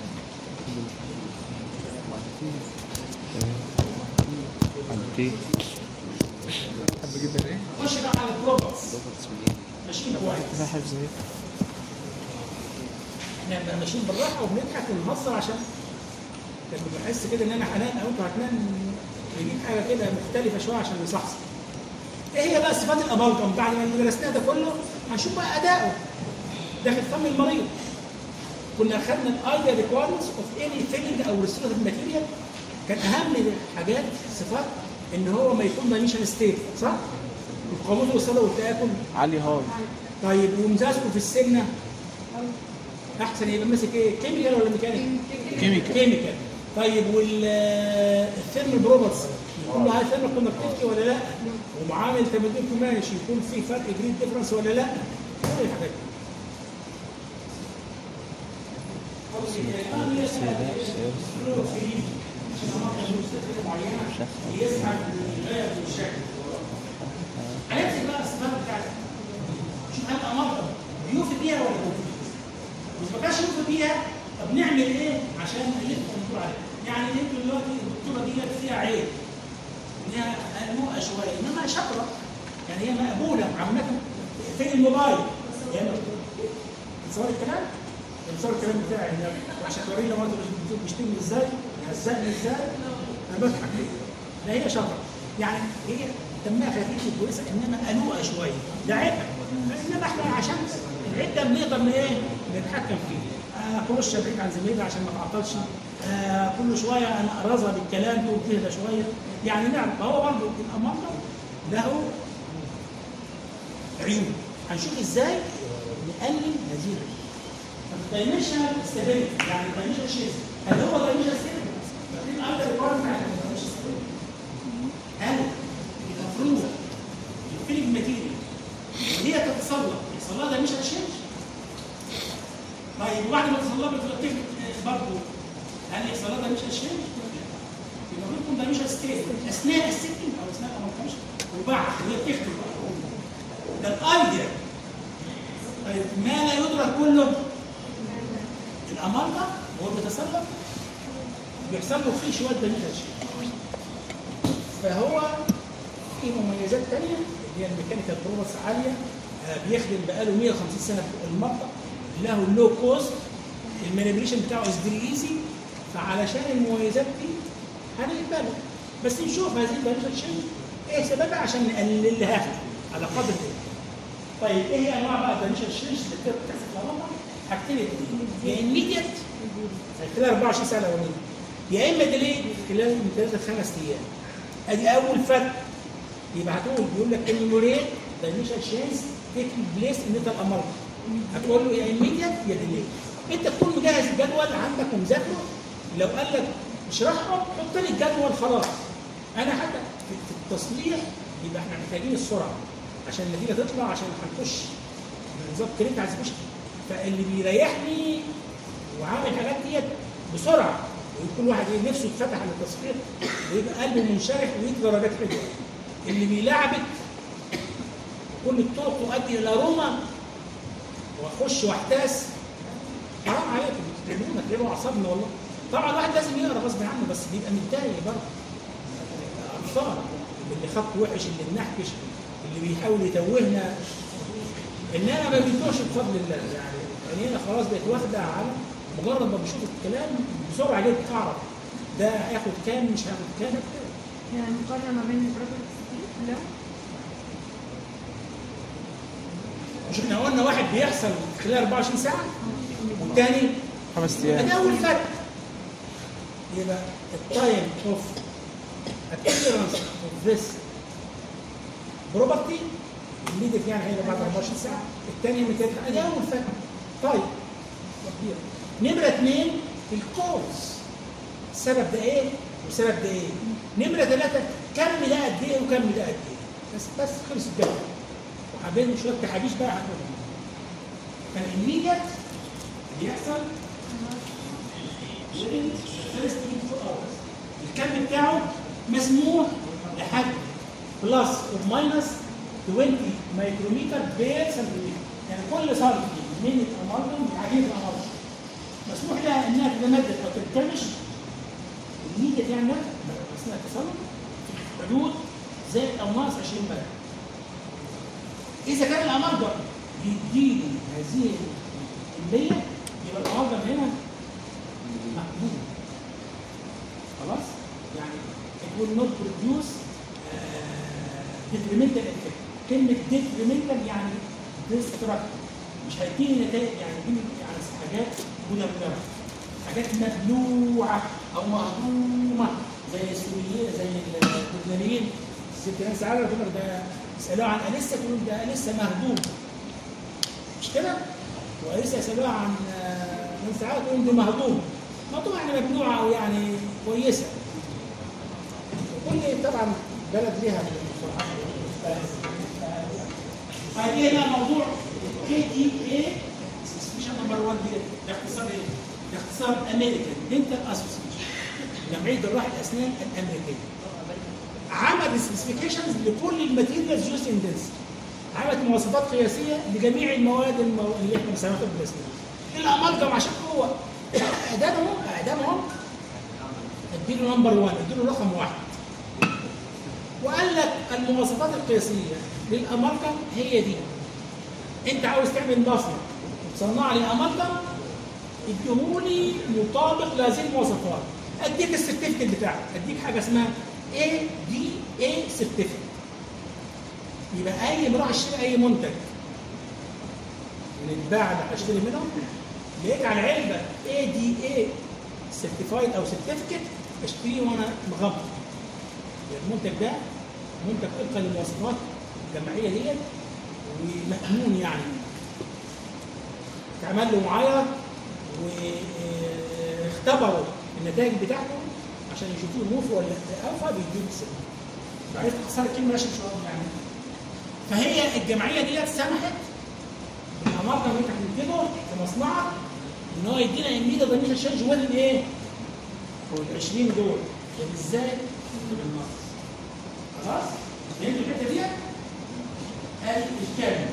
عندي حب جدا ايه؟ خش بقى على البروبرتس ماشيين كويس كده حفظ ايه؟ احنا بنبقى ماشيين بالراحه وبنضحك ونهزر عشان لما بحس كده ان انا هنام او انتوا هتنام نجيب حاجه كده مختلفه شويه عشان نصحصح. ايه هي بقى صفات الامالجم بعد ما درسناه ده كله هنشوف بقى اداؤه داخل فم المريض. كنا خدنا الايديا ريكويرمنتس اوف اني فيلنج او ريستوريتيف ماتيريال كان اهم الحاجات صفات ان هو ما يكون دايميشن ستيت صح؟ القاموس والصدى والتاكل علي هاي طيب ومزاجكم في السمنه احسن يبقى ماسك ايه كيميكال ولا ميكانيك كيميكال كيميكال طيب والثيرمال بروبرتس يكون له هاي ثيرمال كوندكتيفيتي ولا لا ومعامل تمدين كماشي يكون في فرق جريد ديفرنس ولا لا كل الحاجات دي يسحب الغايه والشكل هنمسك بقى الصفات بتاعتك شوف هل امر يوفي بيها ولا يوفي مش ما كانش يوفي بيها طب نعمل ايه عشان نلف الدكتور عليها يعني انتوا دلوقتي الدكتوره ديت فيها عيب انها مقلوقه شويه انما شاطره يعني هي مقبوله عامه فين الموبايل؟ يعني تصور الكلام؟ تصور الكلام بتاعي يعني عشان تورينا برضه بيشتمني ازاي؟ يهزقني ازاي؟ انا بضحك لا هي شاطره يعني هي دمها خفيف وكويسه انما قلوقه شويه ده عيب انما احنا عشان العيب ده بنقدر ن- ايه نتحكم فيه آه خش بعيد عن زميلي عشان ما تعطلش آه كل شويه انا ارازها بالكلام تقوم تهدى شويه يعني نعم فهو برضه الامر له عيوب هنشوف ازاي نقلل هذه العيوب الدايمنشنال ستابيليتي يعني الدايمنشنال شيز هل هو دايمنشنال ستابيليتي؟ فاكرين اندر ريكويرمنت على الدايمنشنال ستابيليتي هل المفروض الفيلم ماتيريال وهي تتصلب يحصل لها دايمنشنال شيز؟ طيب وبعد ما تصلبت ترتب برضه هل يحصل لها دايمنشنال شيز؟ يبقى ممكن دايمنشنال ستيت اثناء السكن او اثناء الامالكمشن وبعد وهي بتختم ده الايديا طيب ما لا يدرك كله الامالجا وهو بيتسلق بيحصل له فيه شويه دميج فهو في مميزات تانية اللي هي الميكانيكال بروبس عاليه آه، بيخدم بقاله 150 سنه في المرضى له اللو كوست المانيبيليشن بتاعه از فيري ايزي فعلشان المميزات دي هنقبله بس نشوف هذه الدايمنشن ايه سببها عشان نقللها على قدر الامكان طيب ايه هي انواع بقى الدايمنشن شينج اللي بتبقى بتحصل في الرمى؟ حاجتين اتنين يا ايميديت خلال 24 ساعه الاولانيه يا اما ديلي خلال من ثلاثه لخمس ايام ادي اول فرق يبقى هتقول بيقول لك انيموريت دايمنشن شينج تيك بليس ان انت الامر هتقول له يا ايميديت يا ديلي انت تكون مجهز الجدول عندك ومذاكره لو قال لك اشرحه حط لي الجدول خلاص انا حتى في في التصليح يبقى احنا محتاجين السرعه عشان النتيجه تطلع عشان هنخش بالظبط كريت عايز يخش فاللي بيريحني وعامل حاجات ديت بسرعه ويكون واحد ايه نفسه يتفتح على التصفيق ويبقى قلبه منشرح ويدي درجات حلوه اللي بيلعبك كل الطرق تؤدي الى روما واخش واحتاس حرام عليكم بتتعبونا بتتعبوا اعصابنا والله طبعا الواحد لازم يقرا غصب عنه بس بيبقى متضايق برضه اطفال اللي خط وحش اللي منحكش اللي بيحاول يتوهنا انما ما بيتوهش بفضل الله يعني عينينا خلاص بقت واخده على مجرد ما بشوف الكلام بسرعه جدا اعرف ده هياخد كام مش هياخد كام يعني مقارنة ما بين البروبرتيز دي لا مش احنا قلنا واحد بيحصل خلال 24 ساعه والتاني خمس ده ايام اول فرق يبقى التايم اوف appearance of this property immediate يعني هيبقى بعد 24 ساعه الثانيه 200 ادي اول فرق طيب كبير. نمره اثنين الكوز السبب ده ايه والسبب ده ايه نمره ثلاثه كم ده قد ايه وكم ده قد ايه بس بس خلص الجدول وحابين شويه تحابيش بقى هنقولهم فالإميديت بيحصل within the first 24 hours الكم بتاعه مسموح لحد بلس اور ماينس 20 مايكرومتر بير سنتيمتر يعني كل سنتي من الامالجم عجيب الامالجم مسموح لها انها تتمدد او تنكمش الميديا يعني ده اثناء التصلب في حدود زائد او ناقص 20 متر اذا كان الامالجم بيديني هذه الكميه يبقى الامالجم هنا مقبول خلاص يعني it will not produce uh, detrimental effect كلمة detrimental يعني destructive مش هيديني نتائج يعني يديني يعني حاجات مدمرة حاجات مبلوعة أو مهضومة زي السوريين زي اللبنانيين الست ناس عارفة تقول لك ده يسألوها عن أليسا تقول ده أليسا مهضوم مش كده؟ وأليسا يسألوها عن آه، من ساعات تقول دي مهضوم مهضومة يعني مبلوعة أو يعني كويسة كل طبعا بلد ليها فدي هنا موضوع كي دي اي سبيشال نمبر 1 دي ده اختصار ايه؟ ده اختصار امريكان دنتال اسوسيشن جمعيه جراح الاسنان الامريكيه عمل سبيسيفيكيشنز لكل الماتيريالز يوز ان دنس عملت مواصفات قياسيه لجميع المواد المو... اللي احنا بنستخدمها في الاسنان الامالجم عشان هو اعدام اهو اعدام اهو اديله نمبر 1 اديله رقم واحد وقال لك المواصفات القياسيه للامالجم هي دي انت عاوز تعمل مصنع وتصنع لي امالجم اديهولي مطابق لهذه المواصفات اديك السيرتيفيكت بتاعك اديك حاجه اسمها اي دي اي سيرتيفيكت يبقى اي راح اشتري اي منتج من الباعه اللي هشتري منهم لقيت على علبه اي دي اي سيرتيفايد او سيرتيفيكت اشتريه وانا مغمض المنتج ده منتج طبقا للمواصفات الجماعيه ديت ومأمون يعني اتعمل له معايره واختبروا النتائج بتاعته عشان يشوفوه موفي ولا اوفى بيديله السنه عرفت اختصار الكلمه ماشي مش واضح يعني فهي الجمعيه ديت سمحت بالامارة اللي انت هتنتجه في مصنعك ان هو يدينا اميدا ضمير تشينج وزن ايه؟ 20 دول طب ازاي؟ بالنص خلاص؟ فهمتوا الحته ديت؟ ادي الكامل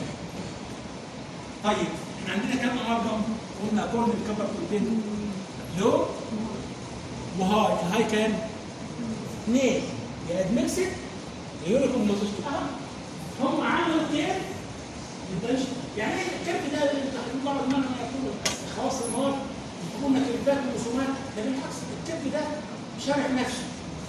طيب احنا عندنا كام امارة؟ قلنا اكوردنج كبر كونتين لو وهاي الهاي كام؟ اثنين يا ادمكسد يا يونيكوم موتوسكوب هم عملوا كيف البنش يعني ايه الكيف ده اللي تحت بعض ما يكون خواص المواد يكون كيفات ورسومات ده بالعكس الكيف ده شارح نفسه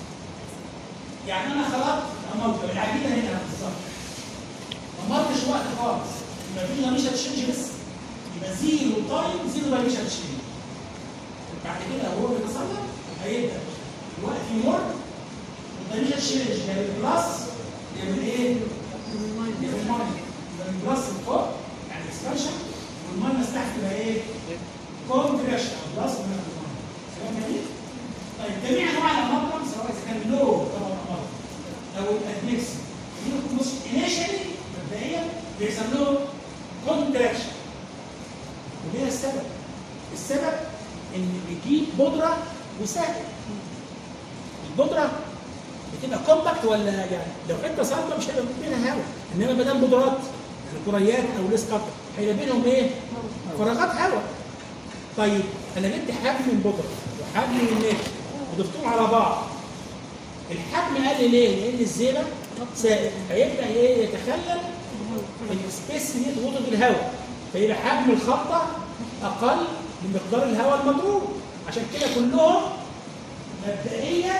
يعني انا خلطت امرت العجينه هنا بالظبط ما مرتش وقت خالص يبقى في مش هتشنج بس يبقى زيرو تايم زيرو مش هتشنج بعد كده هو بيتصرف هيبدا الوقت يمر وده مش هتشنج يعني بلس يعمل ايه؟ يعمل ماينس يبقى البلس فوق يعني اكسبانشن والماينس تحت يبقى ايه؟ كونتراكشن بلس وماينس كلام جميل؟ طيب جميع انواع الامراض سواء اذا كان لو طبعا امراض او الادمكس مش انيشالي مبدئيا بيحصل له كونتراكشن وده السبب السبب ان بيجيب بودره وسائل البودره بتبقى كومباكت ولا يعني لو حته صلبه مش هيبقى بينها هواء انما ما دام بودرات يعني كريات او ليس قطر هيبقى بينهم ايه؟ فراغات هواء طيب انا جبت حجم من بودره وحجم من نت وضفتهم على بعض الحجم قل ليه؟ لان الزينه سائل هيبدا ايه يتخلل السبيس دي غطت الهواء فيبقى حجم الخطه اقل من مقدار الهواء المضروب عشان كده كلهم مبدئيا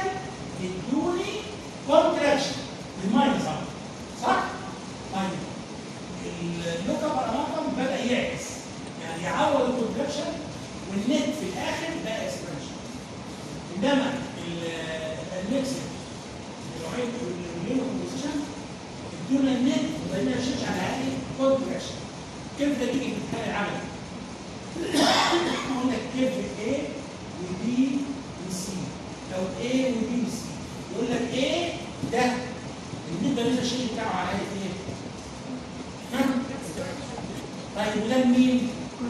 يدوني كونتراكشن الماينس صح؟ طيب اللوك اب امامكم بدا يعكس يعني يعوض الكونتراكشن والنت في الاخر بقى اكسبانشن انما الميكسر الوحيد واليونو كومبوزيشن دون النت ما يمشيش على هذه كونتراكشن كيف ده بيجي في الامتحان العملي؟ قلنا كيف A وبي وسي او A وبي وسي يقول لك A ده بالنسبه للشيء بتاعه على هيئه ايه؟ ها؟ طيب وده مين؟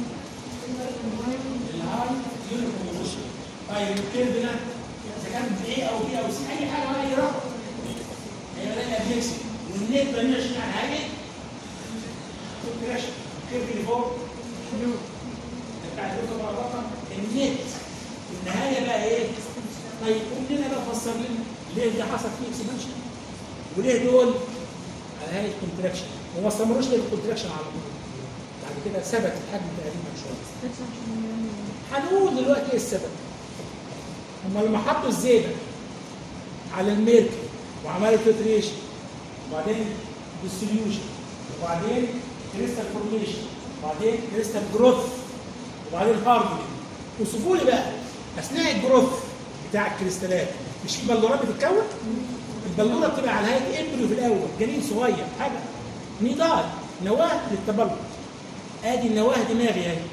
الهاي يونت كومبوزيشن طيب الكيرف ده اذا كان A او B او C اي حاجه ولا اي رقم هيبقى ده الابلكسي والنت مالناش على هيئه كونتراكشن كيرف اللي فوق بتاع الدكتور الرقم النت النهايه بقى ايه؟ طيب قول لنا بقى فسر لنا ليه ده حصل فيه اكسبانشن وليه دول على هيئه كونتراكشن وما استمروش للكونتراكشن على طول بعد كده ثبت الحجم تقريبا شويه هنقول دلوقتي ايه السبب هم لما حطوا الزيبه على الميركل وعملوا فلتريشن وبعدين ديسوليوشن وبعدين كريستال فورميشن وبعدين كريستال جروث وبعدين هاردنج وصفوا لي بقى اثناء الجروث بتاع الكريستالات مش في بلورات بتتكون البلوره بتبقى على هيئه امبريو في الاول جنين صغير حاجه نضال نواه للتبلد ادي النواه دماغي اهي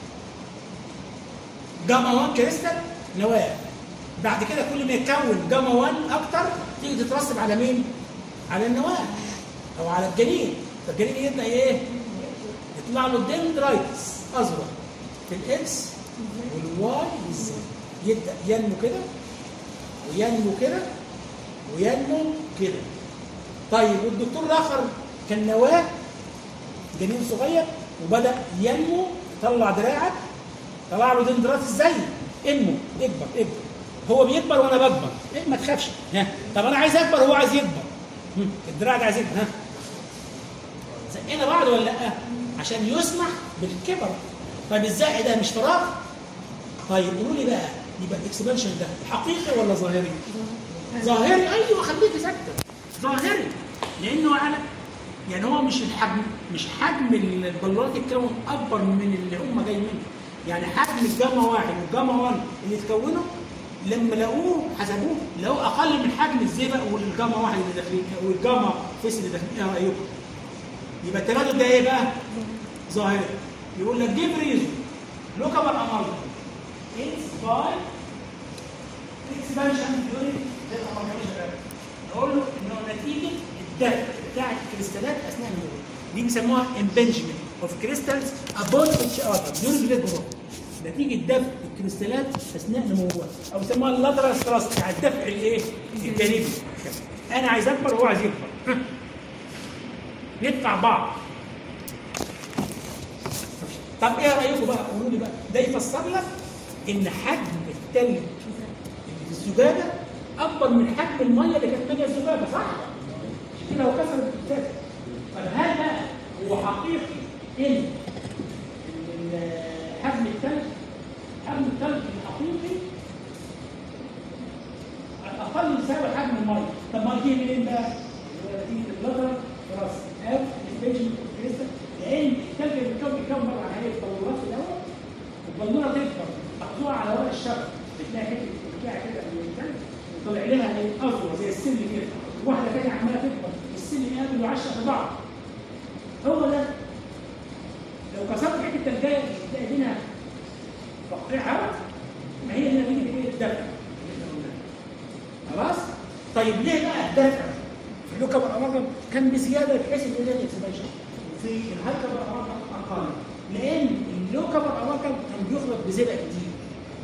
جاما 1 كريستال نواه بعد كده كل ما يتكون جاما 1 اكتر تيجي تترسب على مين؟ على النواه او على الجنين فالجنين يبدا ايه؟ يطلع له دندرايتس ازرق في الاكس والواي والزد يبدا ينمو كده وينمو كده وينمو كده طيب والدكتور الاخر كان نواه جنين صغير وبدا ينمو طلع دراعك طلع له دندرات ازاي انمو اكبر اكبر هو بيكبر وانا بكبر إيه ما تخافش ها طب انا عايز اكبر هو عايز يكبر هم، الدراع ده عايز يكبر ها زقنا بعض ولا لا عشان يسمح بالكبر طيب الزق ده مش فراغ طيب قولوا لي بقى يبقى الاكسبانشن ده حقيقي ولا ظاهري ظاهري ايوه خليكي ساكته ظاهري لانه على يعني هو مش الحجم مش حجم البلورات الكون اكبر من اللي هم جاي منه يعني حجم الجاما واحد والجاما 1 اللي اتكونوا لما لقوه حسبوه لقوه اقل من حجم الزئبق والجاما واحد اللي داخلين والجاما فيس اللي داخلين ايه رايكم؟ يبقى التبادل ده ايه بقى؟ ظاهري يقول لك جيب ريزون لوك اب الامالجم اتس باي اكسبانشن ثيوري للامالجم نقول له انه نتيجه الدفع بتاع الكريستالات اثناء النمو دي بيسموها امبنجمنت اوف كريستالز ابون اتش اذر ديورنج ذا جروث نتيجه دفع الكريستالات اثناء نموها او بيسموها اللاترال ثراست بتاع الدفع الايه؟ الجانبي انا عايز اكبر وهو عايز يكبر ندفع بعض طب ايه رايكم بقى قولوا لي بقى ده يفسر لك ان حجم التلج اللي في الزجاجه اكبر من حجم الميه اللي كانت ماليه الزجاجه صح؟ كده لو كسرت الزجاجه طب هل بقى هو حقيقي ان إن حجم التلج حجم التلج الحقيقي اقل يساوي حجم الميه طب ما تيجي منين بقى؟ نتيجه اللاترال راس او الانفيجن كريستال لان التلج اللي بيتكون بيتكون طبعا على هيئه بلورات في الاول البلوره تكبر تحطوها على ورق الشجر بتلاقي حته بتلاقي كده من التلج وطلع لها ايه اصغر زي السن كده واحده ثانيه عماله تكبر السن يقابل ويعشق في بعض هو ده لو كسرت حته تلجايه تلاقي منها تقطيع هواء ما هي اللي نتيجه ايه الدفع اللي احنا قلناه. خلاص طيب ليه بقى الدفع في اللوكا والامرجم كان بزياده بحيث ان ده الاكسبانشن في الهلكا والامرجم اقل لان اللوكا والامرجم كان بيخلط بزبق كتير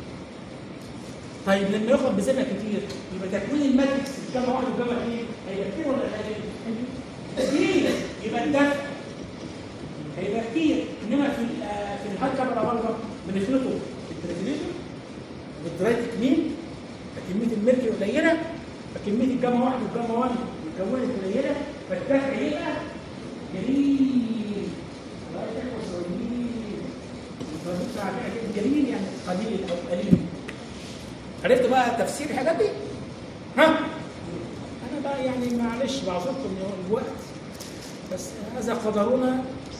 طيب لما يخلط بزبق كتير يبقى تكوين الماتريكس جامعه واحد وجامعه اثنين هيبقى كتير ولا قليل؟ كتير يبقى الدفع هيبقى كتير انما في ال- آه، في الهلكا والامرجم بنخلطه بالتريفيليشن بالدرايت كمين فكميه الميركوري قليله فكميه الجاما واحد والجاما 1 مكونت قليله فالدفع يبقى جليل الله يحفظ جليل الترابيزه على كده جليل يعني قليل او قليل عرفت بقى تفسير الحاجات دي؟ ها؟ انا بقى يعني معلش بعذركم الوقت بس هذا قدرنا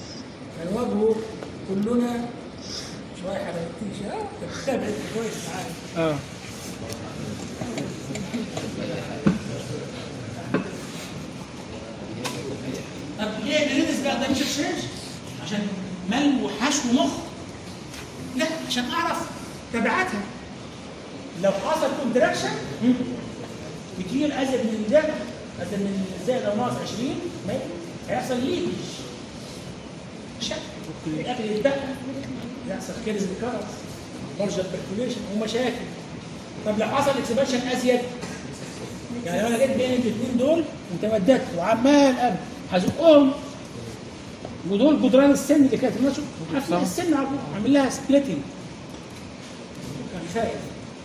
نواجهه كلنا شويه حرقتيش اه انت بتتابع انت كويس معايا اه طب ليه الريدس بقى ده مش اكسشينج؟ عشان مل وحشو مخ لا عشان اعرف تبعاتها لو حصل كونتراكشن كتير ازيد من ده ازيد من زائد او ناقص 20 ما هيحصل ليكج شك الاكل يتبقى يحصل كيرز ريكارس مارجل بيركوليشن ومشاكل طب لو حصل اكسبانشن ازيد يعني لو انا جيت بين الاثنين دول وتمددت وعمال ابدا هزقهم ودول جدران السن اللي كانت الناس عارفين السن على طول، عامل لها سبليتنج كان خايف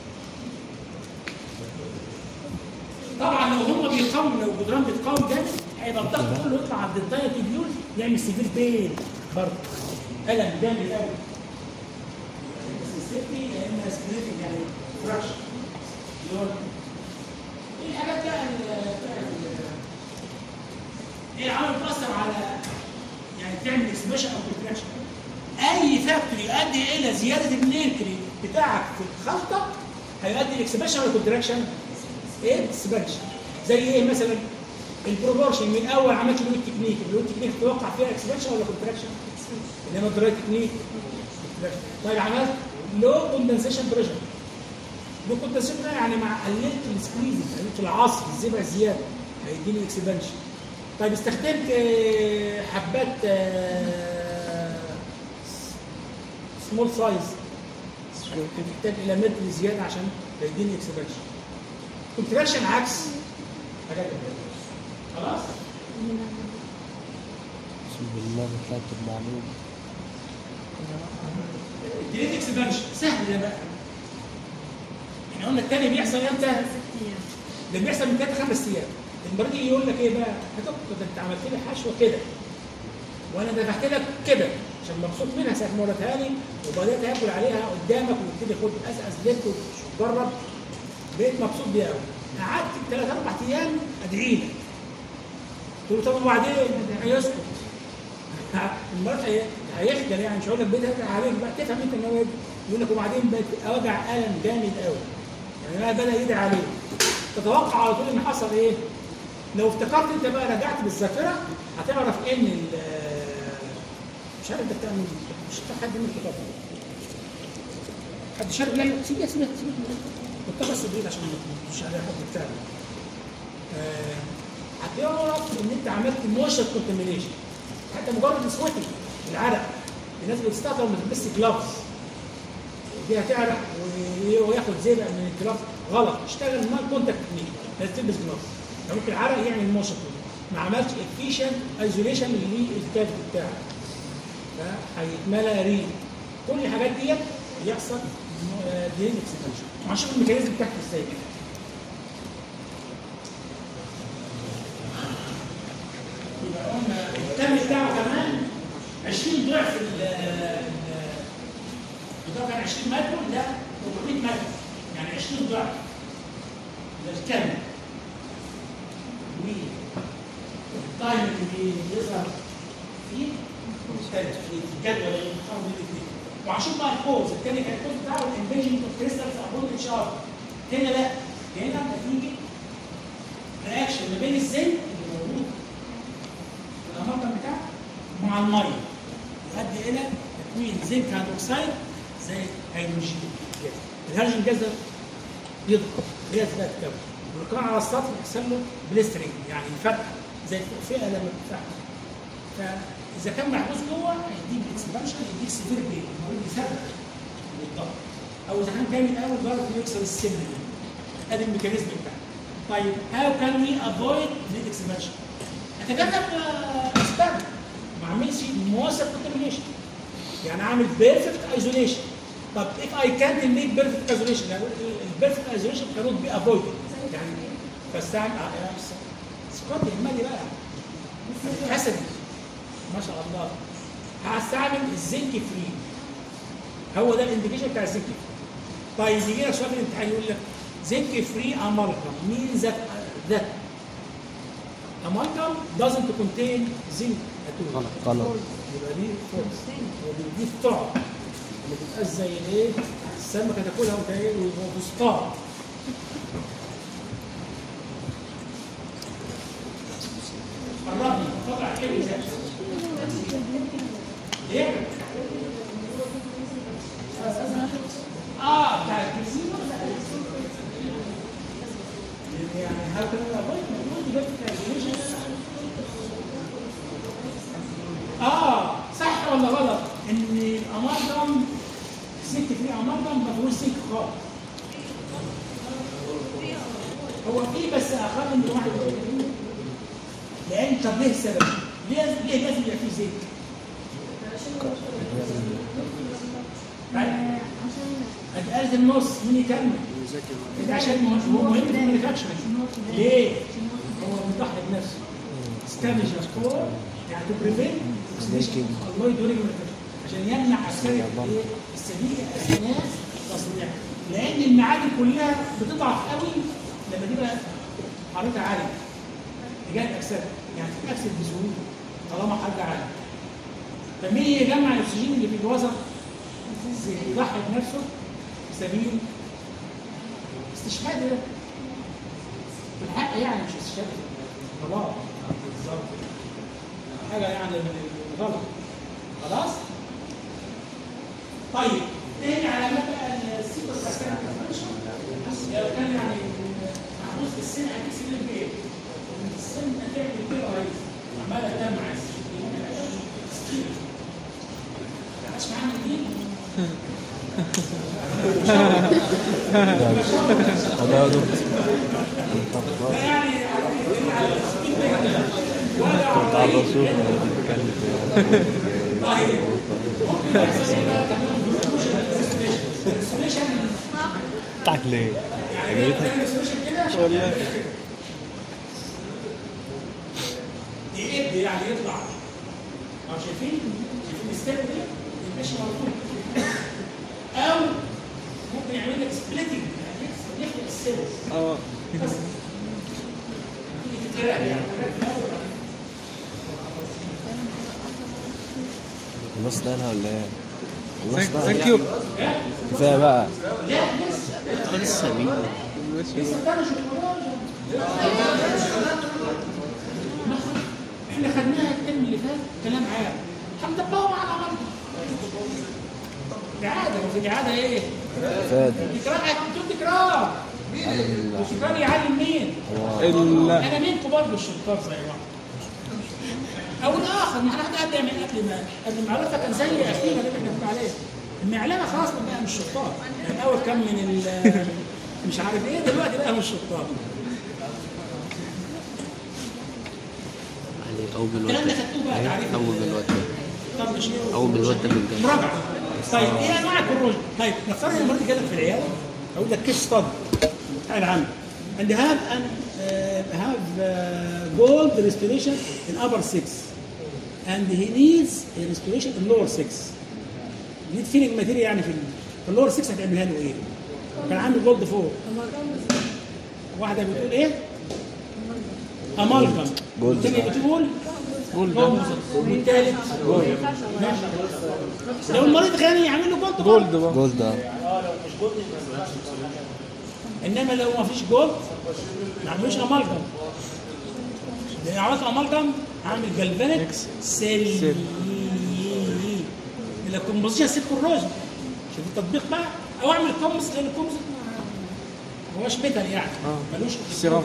طبعا لو هم بيقاوموا لو الجدران بتقاوم جامد هيبقى الضغط كله يطلع عند الدايت تيبيول يعمل سيفير بين برضه الم جامد قوي السيفتي يا اما سبليتنج يعني فراش اللي هو ايه الحاجات بقى اللي ايه العوامل بتاثر على يعني تعمل اكسبشن او كونتراكشن اي فاكتور يؤدي الى زياده الميركوري بتاعك في الخلطه هيؤدي الاكسبشن او كونتراكشن ايه اكسبشن زي ايه مثلا البروبورشن من اول عملت له التكنيك اللي هو التكنيك تتوقع فيها اكسبشن ولا كونتراكشن انما الدراي تكنيك contraction. طيب عملت لو كوندنسيشن بريشر لو كوندنسيشن ده يعني مع قللت السكويزنج قللت العصر الزبع زياده هيديني اكسبانشن طيب استخدمت آه، حبات سمول سايز محتاج الى متر زياده عشان يديني اكسبانشن كونتراكشن عكس حاجات كده. خلاص بسم الله طلعت المعلومة الديليت اكسبانشن سهل ده بقى احنا قلنا التاني بيحصل امتى؟ ده بيحصل من ثلاث خمس ايام المريض يجي يقول لك ايه بقى؟ يا دكتور ده انت عملت لي حشوه كده وانا دفعت لك كده عشان مبسوط منها ساعه ما وريتها لي وبدات اكل عليها قدامك وابتدي خد اسقس لك وجرب بقيت مبسوط بيها قوي قعدت ثلاث اربع ايام ادعي لك قلت له طب وبعدين هيسكت المرض هي- هيخجل يعني مش هقول لك بيت هيرجع عليك بقى تفهم انت ان هو يدعي. يقول لك وبعدين بقت اوجع الم جامد قوي يعني انا بدا يدعي عليه تتوقع على طول ان حصل ايه؟ لو افتكرت انت بقى رجعت بالذاكره هتعرف ان ال- مش عارف انت بتعمل ايه مش بتاع حد من الكتاب حد شارب لا لا سيبها سيبها سيبها كنت بس بعيد عشان ما تمشيش عليها حد بتاعنا آه، هتعرف ان انت عملت موشن كونتامينيشن حتى مجرد سويتنج العرق الناس بتستخدم ما تلبسش جلافز دي هتعرق و- وياخد زبق من الجلافز غلط اشتغل ما كونتاكت تكنيك لازم تلبس جلافز يعني ممكن العرق يعمل موشن ما عملش افيشنت ايزوليشن للكبد بتاعك فهيتملى ريق كل الحاجات ديت يحصل دين اكسبانشن وهنشوف الميكانيزم بتاعته ازاي كده يبقى قلنا الكم بتاعه كمان 20 ضعف ال ده كان 20 متر ده 400 متر يعني 20 ضعف ده الكم والتايم اللي بيظهر فيه مختلف في الجدول اللي بنحاول الاثنين وهشوف بقى الكوز التاني كان الكوز بتاعه الانفيجن اوف كريستالز ابون اتش ار هنا لا هنا نتيجه رياكشن ما بين الزنك اللي موجود في الاماكن بتاعه مع الميه يؤدي الى تكوين زنك هيدروكسيد زي هيدروجين جاز الهيدروجين جاز ده يضغط غاز بقى الكون والكون على السطح يحصل له بليسترنج يعني فتح زي الفئه لما بتفتح فاذا كان محبوس جوه هيديك اكسبانشن يديك سيفير بين المريض يثبت بالضبط او اذا كان جامد قوي برضه يكسر السن دي ادي الميكانيزم بتاعه طيب هاو كان وي افويد نيد اكسبانشن اتجنب اسباب ما اعملش مواسط كونتامينيشن يعني اعمل بيرفكت ايزوليشن طب if I can't make perfect isolation يعني البيرفكت ايزوليشن cannot be avoided يعني فاستعمل اه يا بس- سكوت يهمني بقى حسدي ما شاء الله هستعمل الزنك فري هو ده الانديكيشن بتاع الزنك فري طيب يجي لك سؤال في الامتحان يقول لك زنك فري amalgam means that that amalgam doesn't contain zinc at all غلط غلط يبقى دي فورس ودي الطعم ما تبقاش زي الايه السمكه تاكلها وانت ايه وتسقط قربني طلع حلو زي ايه؟ اه بتاع الكرسي يعني هل كان الابويت موجود جبت كالكوليشن اه صح ولا غلط ان الامالجم السلك فيه امالجم ما فيهوش سلك خالص هو فيه بس اقل من واحد وثلاثين. لان طب ليه السبب؟ ليه ليه لازم يبقى فيه زيت؟ اتقال في النص مين يكمل؟ ده عشان مهم هو مهم في المانيفاكتشر ليه؟ هو بيضحي بنفسه ستابلش سكور يعني تو بريفنت الله يدورك عشان يمنع عسكري الايه؟ السبيل اثناء تصنيعها لان المعادن كلها بتضعف قوي لما تبقى حرارتها عاليه تجاه الاكسده يعني تتاكسد بسهوله طالما حاجه عاليه فمين يجمع الاكسجين اللي في الوسط يضحي بنفسه في سبيل استشهاد ده في الحق يعني مش استشهاد خلاص بالظبط حاجه يعني غلط خلاص طيب ايه علامات بقى السيكوس اسكان لو كان يعني محفوظ في السن هتكسب بايه؟ السن هتعمل كده رئيس عماله تمعس مش معانا دي والله يا دكتور يعني كنت على الرسول بتتكلم بتاعك ليه؟ عجبتك؟ والله يقب يعني يطلع أو شايفين شايفين الستيب دي ماشي مظبوط او ممكن يعمل لك سبليتنج يعني يخلق السيلز اه بس تيجي تترقى يعني خلصنا انا ولا ايه؟ خلصنا ثانك يو كفايه بقى لا لسه لسه مين؟ لسه ده شوكولاته احنا خدناها الترم اللي فات كلام عام هنطبقه مع العمل إعادة وفي إعادة إيه؟ فاد تكرار هتقول تكرار علم الشطار يعلم مين؟ ال- انا منكم برضه الشطار زي بعض او الاخر ما احنا قد من قبل ما قبل المعرفه كان زي اخينا اللي احنا بنقول عليه المعلمه خلاص بقى مش شطار يعني الاول كان من ال- مش عارف ايه دلوقتي بقى مش شطار علي أول الكلام ده بالواد خدتوه بقى تعريف أول بالواد طب مش أول بالواد ده من جنب مراجعه طيب ايه انواع الكروج؟ طيب نفترض ان المريض جالك في العياده اقول لك كيس ستادي تعال عم and have an uh, have uh, gold respiration in upper six and he needs a respiration in lower six need feeling material يعني في ال- في اللور 6 هتعملها له ايه؟ كان عنده جولد فوق واحده بتقول ايه؟ امالجم جولد. الثانيه بتقول جولد. والثالث ماشي لو المريض غني يعمل له جولد جولد بقى جولد اه انما لو ما فيش جولد ما عملوش امالجم لان عملت امالجم عامل جلفانيك سيل سيل. الكومبوزيشن سيل كوروجن شوف التطبيق بقى او اعمل كومبوز لان الكومبوز ما هوش ميتال يعني آه. ملوش سيرام.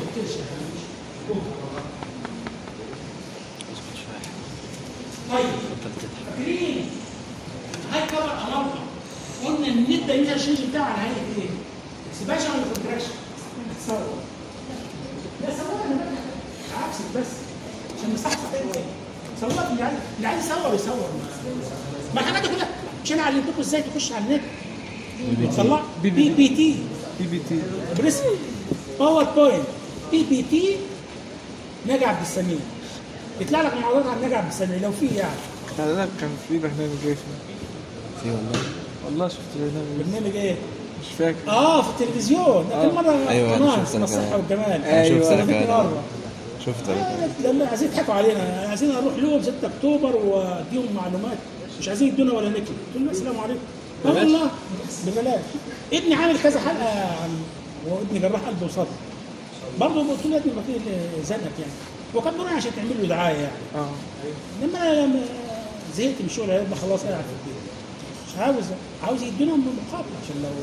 طيب فاكرين هاي كبر امالجم قلنا ان النت ده الشينج بتاعه على هيئه ايه؟ اكسبانشن ولا كونتراكشن؟ تصور لا صور انا بقى عكسك بس عشان نصحصح شويه صور اللي عايز اللي عايز يصور يصور ما ما الحاجات دي كلها مش انا علمتكم ازاي تخش على النت طلع بي بي بي بي تي بي بي تي بريس باور بوينت بي بي تي نجا عبد السميع يطلع لك معروضات عن نجا عبد السميع لو في يعني لا لا كان في برنامج ايه فيه؟ في والله والله شفت برنامج برنامج ايه؟ مش فاكر اه في التلفزيون ده كل مره أيوة، أنا قناه شفت أنا الصحه كمان. والجمال أيوة. شفت انا في كمان مرة. شفت آه، لما عايزين يضحكوا علينا عايزين نروح لهم 6 اكتوبر واديهم معلومات مش عايزين يدونا ولا نكله قلت له السلام عليكم اه والله ببلاش ابني عامل كذا حلقه عن هو ابني جراح قلب وصدر برضه قلت له يا ابني بطيء زنك يعني هو كان بيروح عشان تعمل له دعايه يعني اه لما انا لما زهقت من الشغل يبقى خلاص قاعد في البيت مش عاوز عاوز يدينا مقابل عشان لو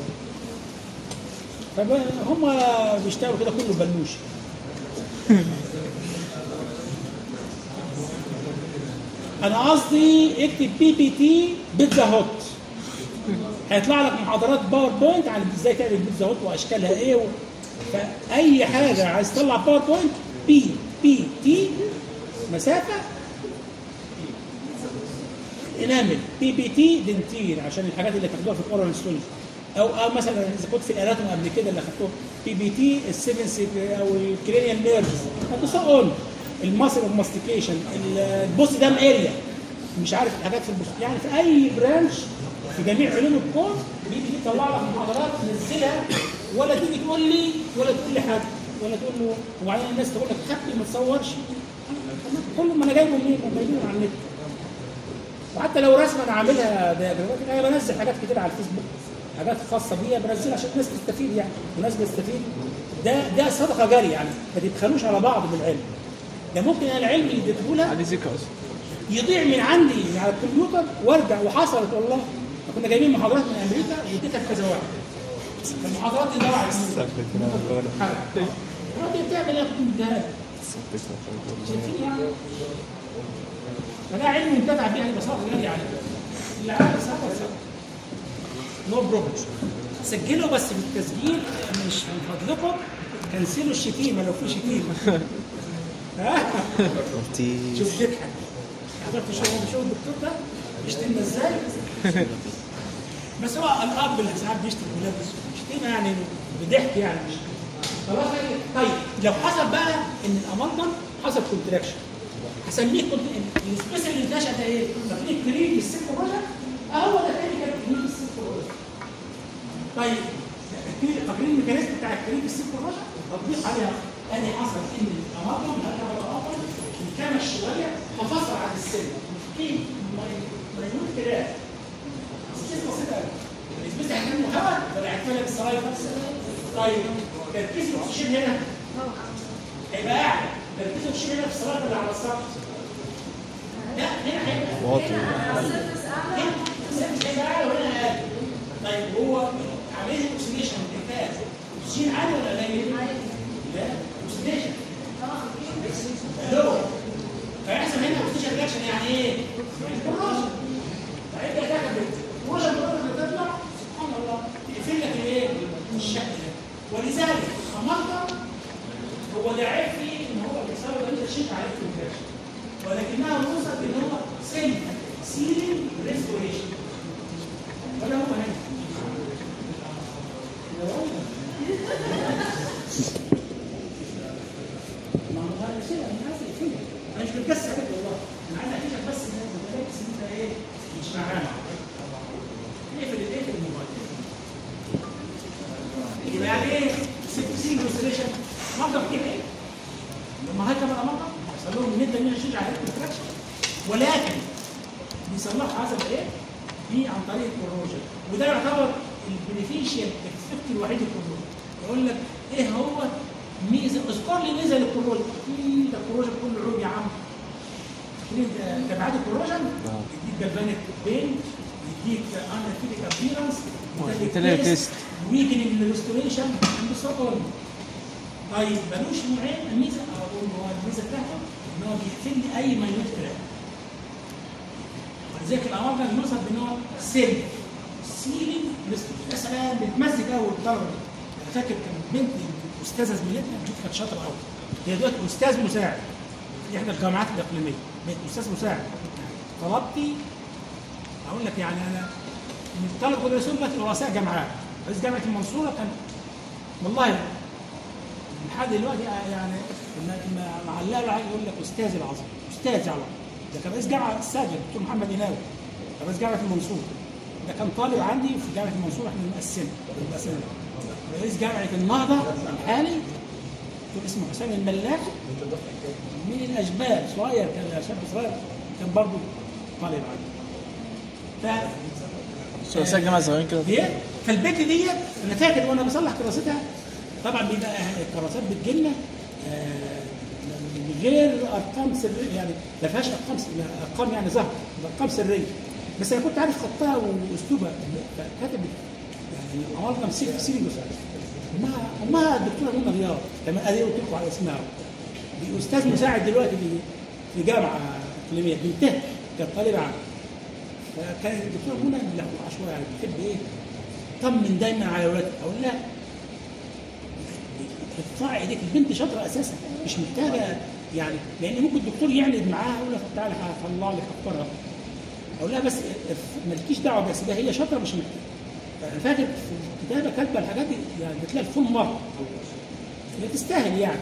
فهم بيشتغلوا كده كله بلوش انا قصدي اكتب بي بي تي بيتزا هوت هيطلع لك محاضرات باوربوينت عن ازاي تعمل بيتزا هوت واشكالها ايه و... فاي حاجه عايز تطلع باوربوينت بي بي تي مسافه انامل بي بي تي دنتين عشان الحاجات اللي تاخدوها في الاورال هيستولوجي او او مثلا اذا كنت في الاناتوم قبل كده اللي اخدتوه بي بي تي السيفن سيك او الكرينيال نيرفز سو اون الماسل اوف ماستيكيشن البوست دام اريا مش عارف الحاجات في البوست يعني في اي برانش في جميع علوم الكون بي بي تي تطلع لك محاضرات تنزلها ولا تيجي تقول لي ولا تقول لي حد ولا تقول له وبعدين الناس تقول لك خبي ما تصورش كل ما انا جايبه منين؟ ما جايبه على النت وحتى لو رسمه انا عاملها دياجرامات انا بنزل حاجات كتير على الفيسبوك حاجات خاصه بيا بنزلها عشان الناس تستفيد يعني والناس بتستفيد ده ده صدقه جاريه يعني ما تبخلوش على بعض بالعلم ده ممكن انا العلم اللي اديته لها علي زيكا اصلا يضيع من عندي من على الكمبيوتر وارجع وحصلت والله كنا جايبين محاضرات من امريكا واديتها لكذا واحد المحاضرات دي ضاعت الراجل بتعمل ايه كنت مديها لك؟ شايفين يعني فده علم ينتفع بيه ببساطه غير يعني اللي عارف سافر سافر نو بروبلم سجلوا بس في التسجيل مش من فضلكم كنسلوا الشتيمه لو في شتيمه ها شوف تضحك حضرت شو شو الدكتور ده بيشتمنا ازاي بس هو الاب اللي ساعات بيشتم ولاده شتيمه يعني بضحك يعني مش خلاص طيب لو حصل بقى ان الامالجم حصل كونتراكشن هسميه كنت السبيس اللي نشأ ده ايه؟ فاكرين كريم السيكو روجر؟ اهو ده تاني كان كريم السيكو روجر. طيب فاكرين الميكانيزم بتاع الكريم السيكو روجر؟ تطبيق عليها ادي حصل ان الامالجم هرجع بقى انكمش شويه ففصل عن السن. ايه؟ مجنون كده. بس بسيطه قوي. السبيس هيعمل هواء ولا هيعمل بالسراير بس؟ طيب تركيز الاكسجين هنا هيبقى اعلى تركيز الاكسجين هنا في الصلاه ولا على السطح؟ لا هنا هيبقى واطي هنا السيرفس هيبقى اعلى وهنا اقل طيب هو عمليه الاكسجيشن الانتاج الاكسجين عالي ولا قليل؟ لا اكسجيشن لو فيحصل هنا اكسجين رياكشن يعني ايه؟ كروجن فيبدا تاخد كروجن اللي تطلع سبحان الله يقفل لك الايه؟ الشكل ده ولذلك المرضى هو ده عيب فيه ان هو بيساوي انت شيك عليه في الكراش ولكنها وصلت ان هو سيل سيلينج ريستوريشن ولا هو هنا لو هو ما هو ده شيء انا عايز اقفلها انا مش بتكسر عليك والله انا عايز اقفلك بس ان انت بتلاقي ان انت ايه مش معانا اقفل اقفل الموبايل يبقى يعني ايه سيلينج ريستوريشن مرضى كده ايه لما هاي كمان مرضى يحصل لهم ندى من الشجع على الكونتراكشن ولكن بيصلحوا هذا بايه؟ دي عن طريق الكروجن وده يعتبر البنفيشال افكت الوحيد للكروجن يقول لك ايه هو ميزه اذكر لي ميزه للكروجن اكيد الكروجن كله عيوب يا عم فاكرين تبعات الكروجن يديك جلفانيك بين يديك انركيتيك ابيرنس تلاقي تيست ويكنج ريستوريشن عند السطر طيب ملوش نوعين الميزه او اقول هو الميزه بتاعته ان هو بيقفل لي اي ماينوت كراك ولذلك الامر يوصف بان هو سيل سيلينج يا سلام بتمزج قوي الطلبه دي انا فاكر كان بنتي استاذه زميلتنا دي كانت شاطره قوي هي دلوقتي استاذ مساعد في احدى الجامعات الاقليميه بقت استاذ مساعد طلبتي اقول لك يعني انا من الطلبه كل رسول دلوقتي رؤساء جامعات رئيس جامعه المنصوره كان والله لحد دلوقتي يعني لما معلقه عليه يقول لك استاذ العظيم استاذ على ده كان رئيس جامعه الساجد دكتور محمد إناوي كان رئيس جامعه المنصوره ده كان طالب عندي في جامعه المنصوره احنا مقسمه مقسمه رئيس جامعه النهضه الحالي دكتور اسمه حسين الملاح من الاشبال صغير كان شاب صغير كان برضه طالب عندي ف ثلاثية جامعة صغيرين كده هي فالبنت ديت انا فاكر وانا بصلح كراستها طبعا بيبقى الكراسات بتجيلنا آه، من غير ارقام سريه يعني ما فيهاش ارقام س- ارقام يعني ظهر ارقام سريه بس انا كنت عارف خطها واسلوبها فكتبت يعني امالكم سيري سيريوس امها امها الدكتوره منى رياض كمان ادي قلت لكم على اسمها دي استاذ مساعد دلوقتي في في جامعه اقليميه بنتها كانت طالبه عندي فكان الدكتور منى ملحوحه شويه يعني بتحب ايه طمن دايما على اولادها اقول لها ارفعي ايديك البنت شاطره اساسا مش محتاجه يعني لان ممكن الدكتور يعند معاها يقول لها طب تعالى هطلع لك افكارها اقول لها بس ارف- مالكيش دعوه بس ده هي شاطره مش محتاجه فانا فاكر في الكتابه كاتبه الحاجات دي يعني بتلاقي الفول مره هي تستاهل يعني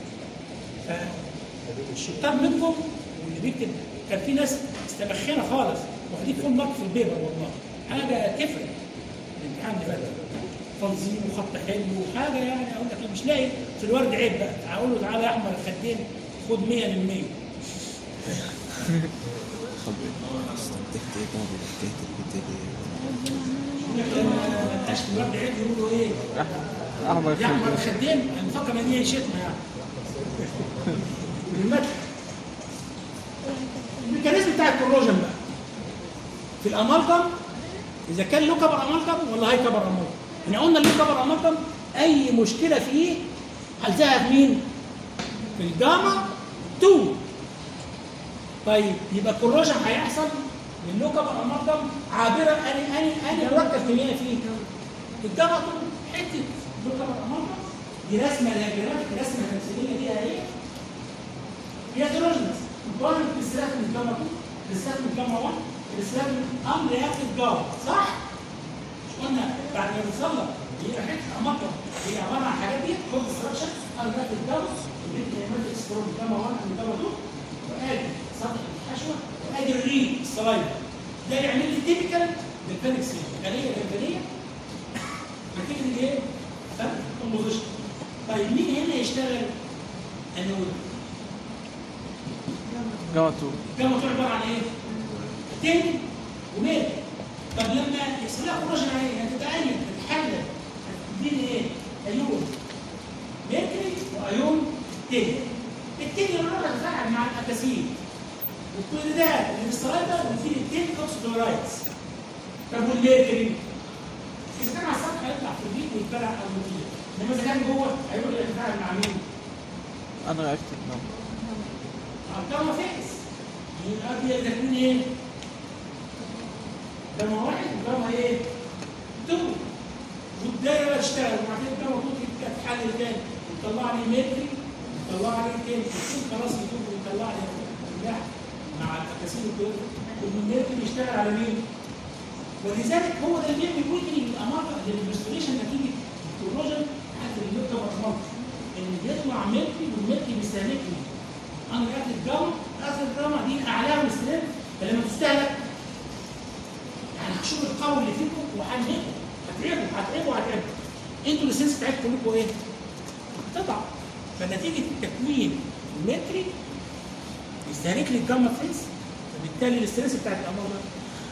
فالشطار منكم واللي بيكتب كان في ناس مستبخنه خالص واخدين فول مارك في البيبر والله حاجه تفرق الامتحان اللي فات تنظيم وخط حلو وحاجه يعني اقول لك مش لاقي في الورد عيب بقى اقول له تعالى يا احمد الخدين خد 100 من 100 استنتجت ايه بقى من حكايه البنت دي يقول لك لما ما لقاش في الورد عيب يقولوا ايه أحمد يا احمد خالد الخدين انا مفكر ان هي شتمه يعني المدح الميكانيزم بتاع الكروجن بقى في الامالجم اذا كان له كبر امالجم ولا هاي كبر امالجم احنا قلنا له كبر امالجم اي مشكله فيه هلزقها في مين؟ في الجاما 2 طيب يبقى الكروجن هيحصل من له كبر امالجم عابره اني اني اني مركب كيميائي فيه الجاما 2 حته له كبر امالجم دي رسمه لاجرات رسمه تمثيليه دي اهي هي هيتروجينس مقارنه بالاستخدام من الجاما 2 بالاستخدام من الجاما 1 بالاستخدام امر ياخد جاما صح؟ مش قلنا بعد ما بنصلح هي حته اماكن هي عباره عن حاجات دي كود ستراكشر انا باخد جاما وجبت نعمل اكسبلور جاما 1 من جاما 2 وادي سطح الحشوه وادي الريد السلايد ده يعمل لي تيبيكال للفينكس غنيه جلبانيه نتيجه ايه؟ فرق كومبوزيشن طيب مين هنا يشتغل انود؟ جامعة الجامعة عبارة عن ايه؟ تاني وميل طب لما يحصل لها كروجن على ايه؟ هتتأيد هتتحلل هتديني ايه؟ ايون ميركوري وايون تاني التاني يروح يتفاعل مع الاكاسيد والكلوريدات اللي في السلايدر ويديني التاني اوكسيدورايتس طب والميركوري اذا كان على السطح هيطلع في البيت ويتبلع او يطير انما اذا كان جوه هيروح يتفاعل مع مين؟ أنا رياكتيف نعم الجاما فيكس يبقى دي تكون ايه؟ جاما واحد وجاما ايه؟ تو والدايره بقى تشتغل وبعدين الجاما تو تتحلل تاني وتطلع لي متري وتطلع لي تاني يكون خلاص يدوب ويطلع لي اللحم مع الاكاسيد وكده والمتري بيشتغل على مين؟ ولذلك هو ده اللي بيعمل ويكنج للامارة للريستوريشن نتيجه الكروجن حتى اللي بيركب الامارة ان بيطلع متري والمتري بيستهلكني انا جات الجاما اخر الجاما دي اعلاها الاستلام فلما تستهلك يعني هشوف القوي اللي فيكم وهنهكم هتعبوا هتعبوا هتعبوا انتوا السنس بتاعتكم كلكم ايه؟ تضعف فنتيجه التكوين المتري يستهلك لي الجاما فريز فبالتالي الاستريس بتاعت الامر ده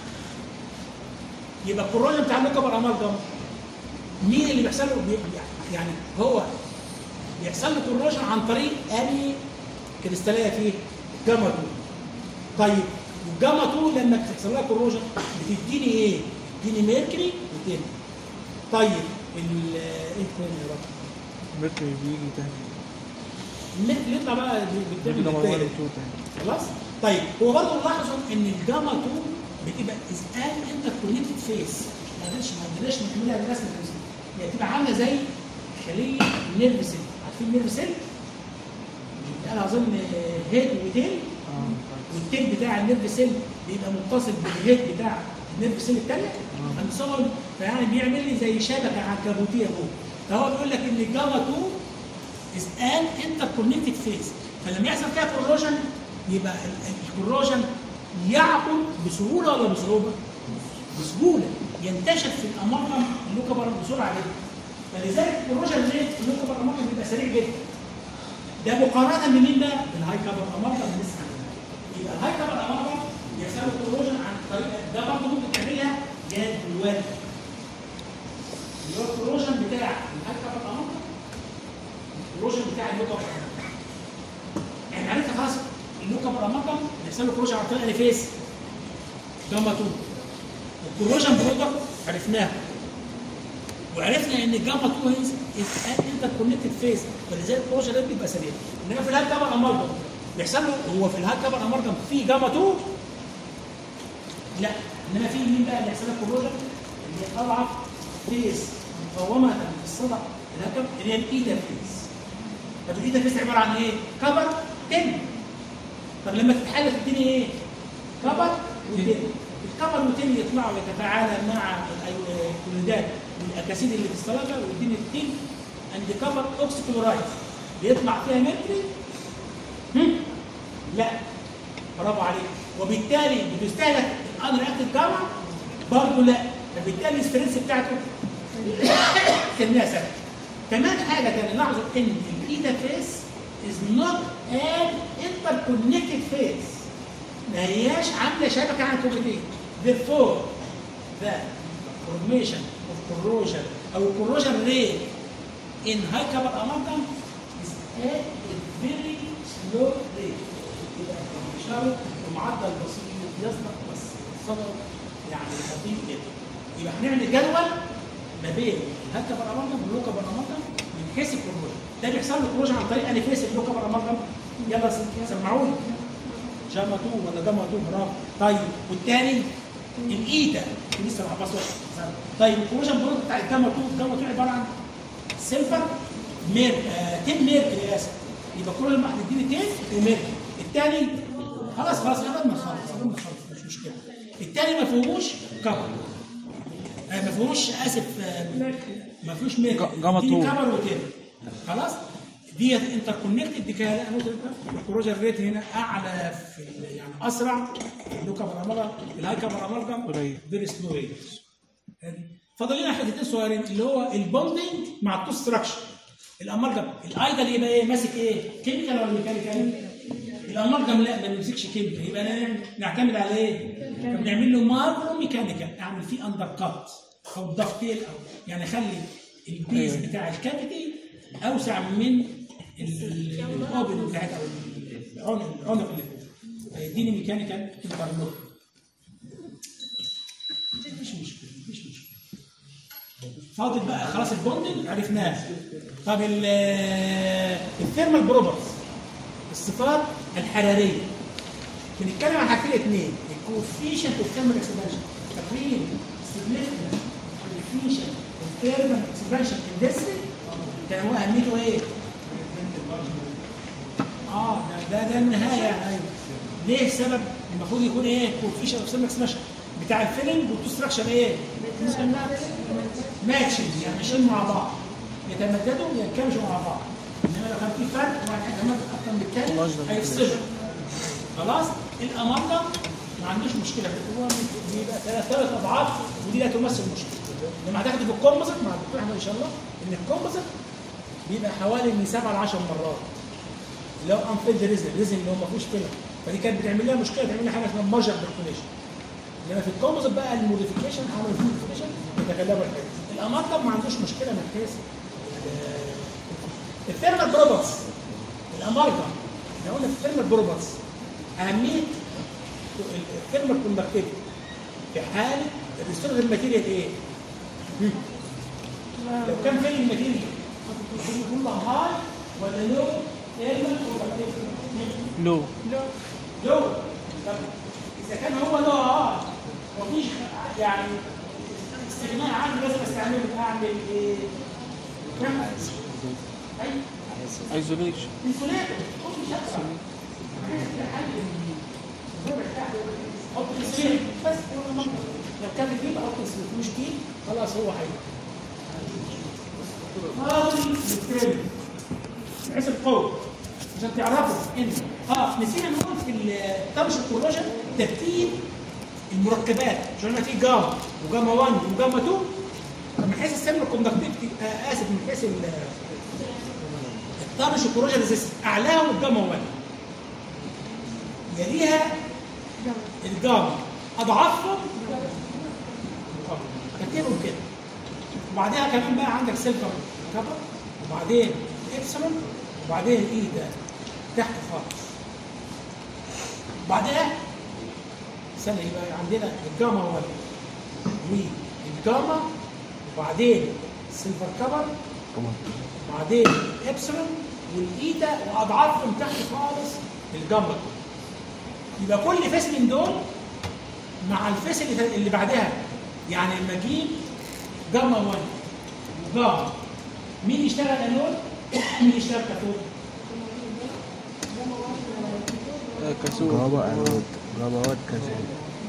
يبقى الكورونا بتاع كبر امال جاما مين اللي بيحصل له بي- يعني هو بيحصل له كوروجن عن طريق اني كريستاليه فيه جاما 2 طيب والجاما 2 لما بتحصل لها كوروجن بتديني ايه؟ بتديني ميركوري وتاني طيب ال- ايه تاني يا رب؟ ميركوري بيجي تاني الميركوري يطلع بقى بيجي بالتاني جامعة 1 و بالتالت 2 تاني خلاص؟ طيب هو برضه لاحظوا ان الجاما 2 بتبقى ازقان انت كونكتد فيس ما قدرش ما قدرناش نعملها بالرسم الفيزيائي هي بتبقى عامله زي خليه نيرف سيل عارفين نيرف سيل؟ انا اظن هيد وتيل اه والتيل بتاع النيرف سيل بيبقى متصل بالهيد بتاع النيرف سيل الثانيه عند صور فيعني بيعمل لي زي شبكه عنكبوتيه جوه فهو بيقول لك ان الجاما 2 از ان انتر كونكتد فيز فلما يحصل فيها كوروجن يبقى ال- الكوروجن يعبر بسهوله ولا بصعوبه؟ بسهوله ينتشر في الاماكن اللوكبر بسرعه جدا فلذلك الكوروجن ريت في اللوكبر اماكن بيبقى سريع جدا ده مقارنه بمين بقى؟ بالهاي كابر اماركا اللي لسه عندنا. يبقى الهاي كابر اماركا بيحصل له كوروجن عن طريق ده برضه ممكن تعملها جدول اللي هو الكوروجن بتاع الهاي كابر اماركا الكوروجن بتاع اللو كابر اماركا يعني عرفت خلاص اللو كابر اماركا بيحصل له كوروجن عن طريق الفيس جاما 2 الكوروجن برودكت عرفناها وعرفنا ان الجاما 2 هيز انت كونكتد فيس فلذلك الكوروجن ده بيبقى سريع انما في الهاك كابر امارجم بيحصل له هو في الهاك كابر امارجم في جاما 2 لا انما في مين بقى اللي يحصل له كوروجن اللي هي اضعف فيس مقاومه للصدع الهاك كابر اللي هي الايدا فيس طب الايدا فيس عباره عن ايه؟ كبر تن طب لما تتحلل تديني ايه؟ كبر وتن الكبر والتن يطلعوا يتفاعلا مع الكلودات والاكاسيد اللي في السلطه ويديني التن اند كفر اوكسيكلورايد بيطلع فيها متري هم؟ لا برافو عليك وبالتالي بتستهلك الان رياكتيف جاما برضه لا فبالتالي الستريس بتاعته كانها ثابته كمان حاجه تانية لاحظوا ان الايتا فيس از نوت ان انتر كونكتد فيس ما هياش عامله شبكه عن كوبرتين therefore the formation of corrosion او corrosion rate in high carbon amalgam is at a very slow rate يبقى بيشتغل بمعدل بسيط يسبق بس الصدر يعني بطيء جدا يبقى هنعمل جدول ما بين الهاي كاربون amalgam واللو كاربون amalgam من حيث الكروجن ده بيحصل له كروجن عن طريق انهي فيس اللو كاربون amalgam يلا سمعوني جاما 2 ولا جاما 2 برافو طيب والتاني الايتا لسه ما حفظتش طيب الكروجن برضه بتاع الجاما 2 الجاما 2 عباره عن سيلفر مير آه 10 ميركوري اسف يبقى كل واحد يديني 10 وميركوري الثاني خلاص خلاص قربنا خالص قربنا خالص مش مشكله الثاني ما فيهوش كفر آه ما فيهوش اسف آه ما فيهوش ميركوري ج- جاما اديني 2. كفر وتاني خلاص ديت انتر كونكتد دي كده انا قلت الكروجن ريت هنا اعلى في ال- يعني اسرع اللو كفر امالجم الهاي كفر امالجم قليل. فيري سلو ريت فاضل لنا حتتين صغيرين اللي هو البوندنج مع التو ستراكشر الامالجم الايدل يبقى ايه ماسك ايه كيميكال ولا ميكانيكال الامالجم لا ما بيمسكش كيميكال يبقى أنا نعتمد على ايه بنعمل له ماكرو ميكانيكال اعمل فيه اندر كات او ضغطين او يعني اخلي البيز بتاع الكافيتي اوسع من الاوبن بتاعتها او العنق العنق اللي فوق فيديني ميكانيكال انترلوك مفيش مشكله مفيش مشكله فاضل بقى خلاص البوندنج عرفناه طب ال- الثيرمال بروبرتيز الصفات الحراريه بنتكلم عن حاجتين اثنين الكوفيشنت والثيرمال اكسبانشن فاكرين significant coefficient والثيرمال اكسبانشن اندستري كان هو اهميته ايه؟ اه ده ده, ده النهايه ايوه ليه سبب المفروض يكون ايه؟ كوفيشنت والثيرمال اكسبانشن بتاع الفيلنج والتو ستراكشر ايه؟ ماتشنج يعني ماشيين مع بعض يتمددوا وينكمشوا مع بعض انما لو كان في فرق واحد يتمدد اكتر من والله الثاني ده هيفصلوا خلاص الامارة ما عندوش مشكله هو بيبقى ثلاث ثلاث اضعاف ودي لا تمثل مشكله لما هتاخد في الكومبوزيت مع الدكتور احمد ان شاء الله ان الكومبوزيت بيبقى حوالي من 7 ل 10 مرات اللي هو انفيد ريزن ريزن اللي هو ما فيهوش فيلر فدي كانت بتعمل لها مشكله تعمل لها حاجه اسمها مارجر بركوليشن انما في الكومبوزيت بقى الموديفيكيشن عملوا الموديفيكيشن يتغلبوا الحاجه الامارة ما عندوش مشكله من حيث الثيرمال بروبرتس الامارة احنا قلنا في الثيرمال بروبرتس اهميه الثيرمال كوندكتيفيتي في حاله بيستخدم الماتيريال ايه؟ مم. لو كان فين الماتيريال المفروض يكون له هاي ولا لو ثيرمال كوندكتيفيتي لو لو طب اذا كان هو له هاي مفيش يعني استغناء عنه لازم استعمله اعمل ايه؟ نعم. ايوه ايزوليشن انسوليتور خد شقه حط انسولين بس هو المنطق. لو كان جديد احط انسولين مش جديد خلاص هو حي فاضل الترم بحيث القوه عشان تعرفوا ان اه نسينا نقول في الطرش الكروجن ترتيب المركبات مش قلنا في جاما وجاما 1 وجاما 2 من حيث السيلولر كوندكتيفيتي اسف من حيث ال- طرش الكوروجن ريزيستنس اعلاهم الجاما 1 يليها الجاما اضعافهم كتبهم كده وبعدها كمان بقى عندك سيلفر كبر وبعدين ابسلون وبعدين الاي ده تحت خالص بعدها استنى يبقى عندنا الجاما 1 والجاما وبعدين سيلفر كبر وبعدين ابسلون والايتا واضعافهم تحت خالص الجاما يبقى كل فيس من دول مع الفيس اللي اللي بعدها يعني لما اجيب جاما 1 وجاما مين يشتغل انود؟ مين يشتغل كاثود؟ آه، كسور غابة أنود غابة واد كسود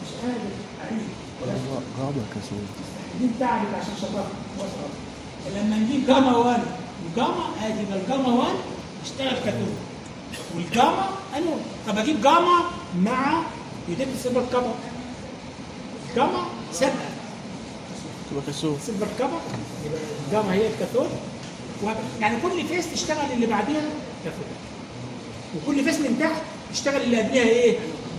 غابة غابة كسود دي بتاعك عشان شطارة وصلت لما نجيب جاما 1 وجاما ادي يبقى الجاما 1 يشتغل كاثود والجاما انود طب اجيب جاما مع يديك السيلفر كبر جاما ثابته تبقى كسور سيلفر كفر يبقى الجاما هي الكاثود وهكذا. يعني كل فيس تشتغل اللي بعديها كاثود وكل فيس من تحت تشتغل اللي قبلها ايه؟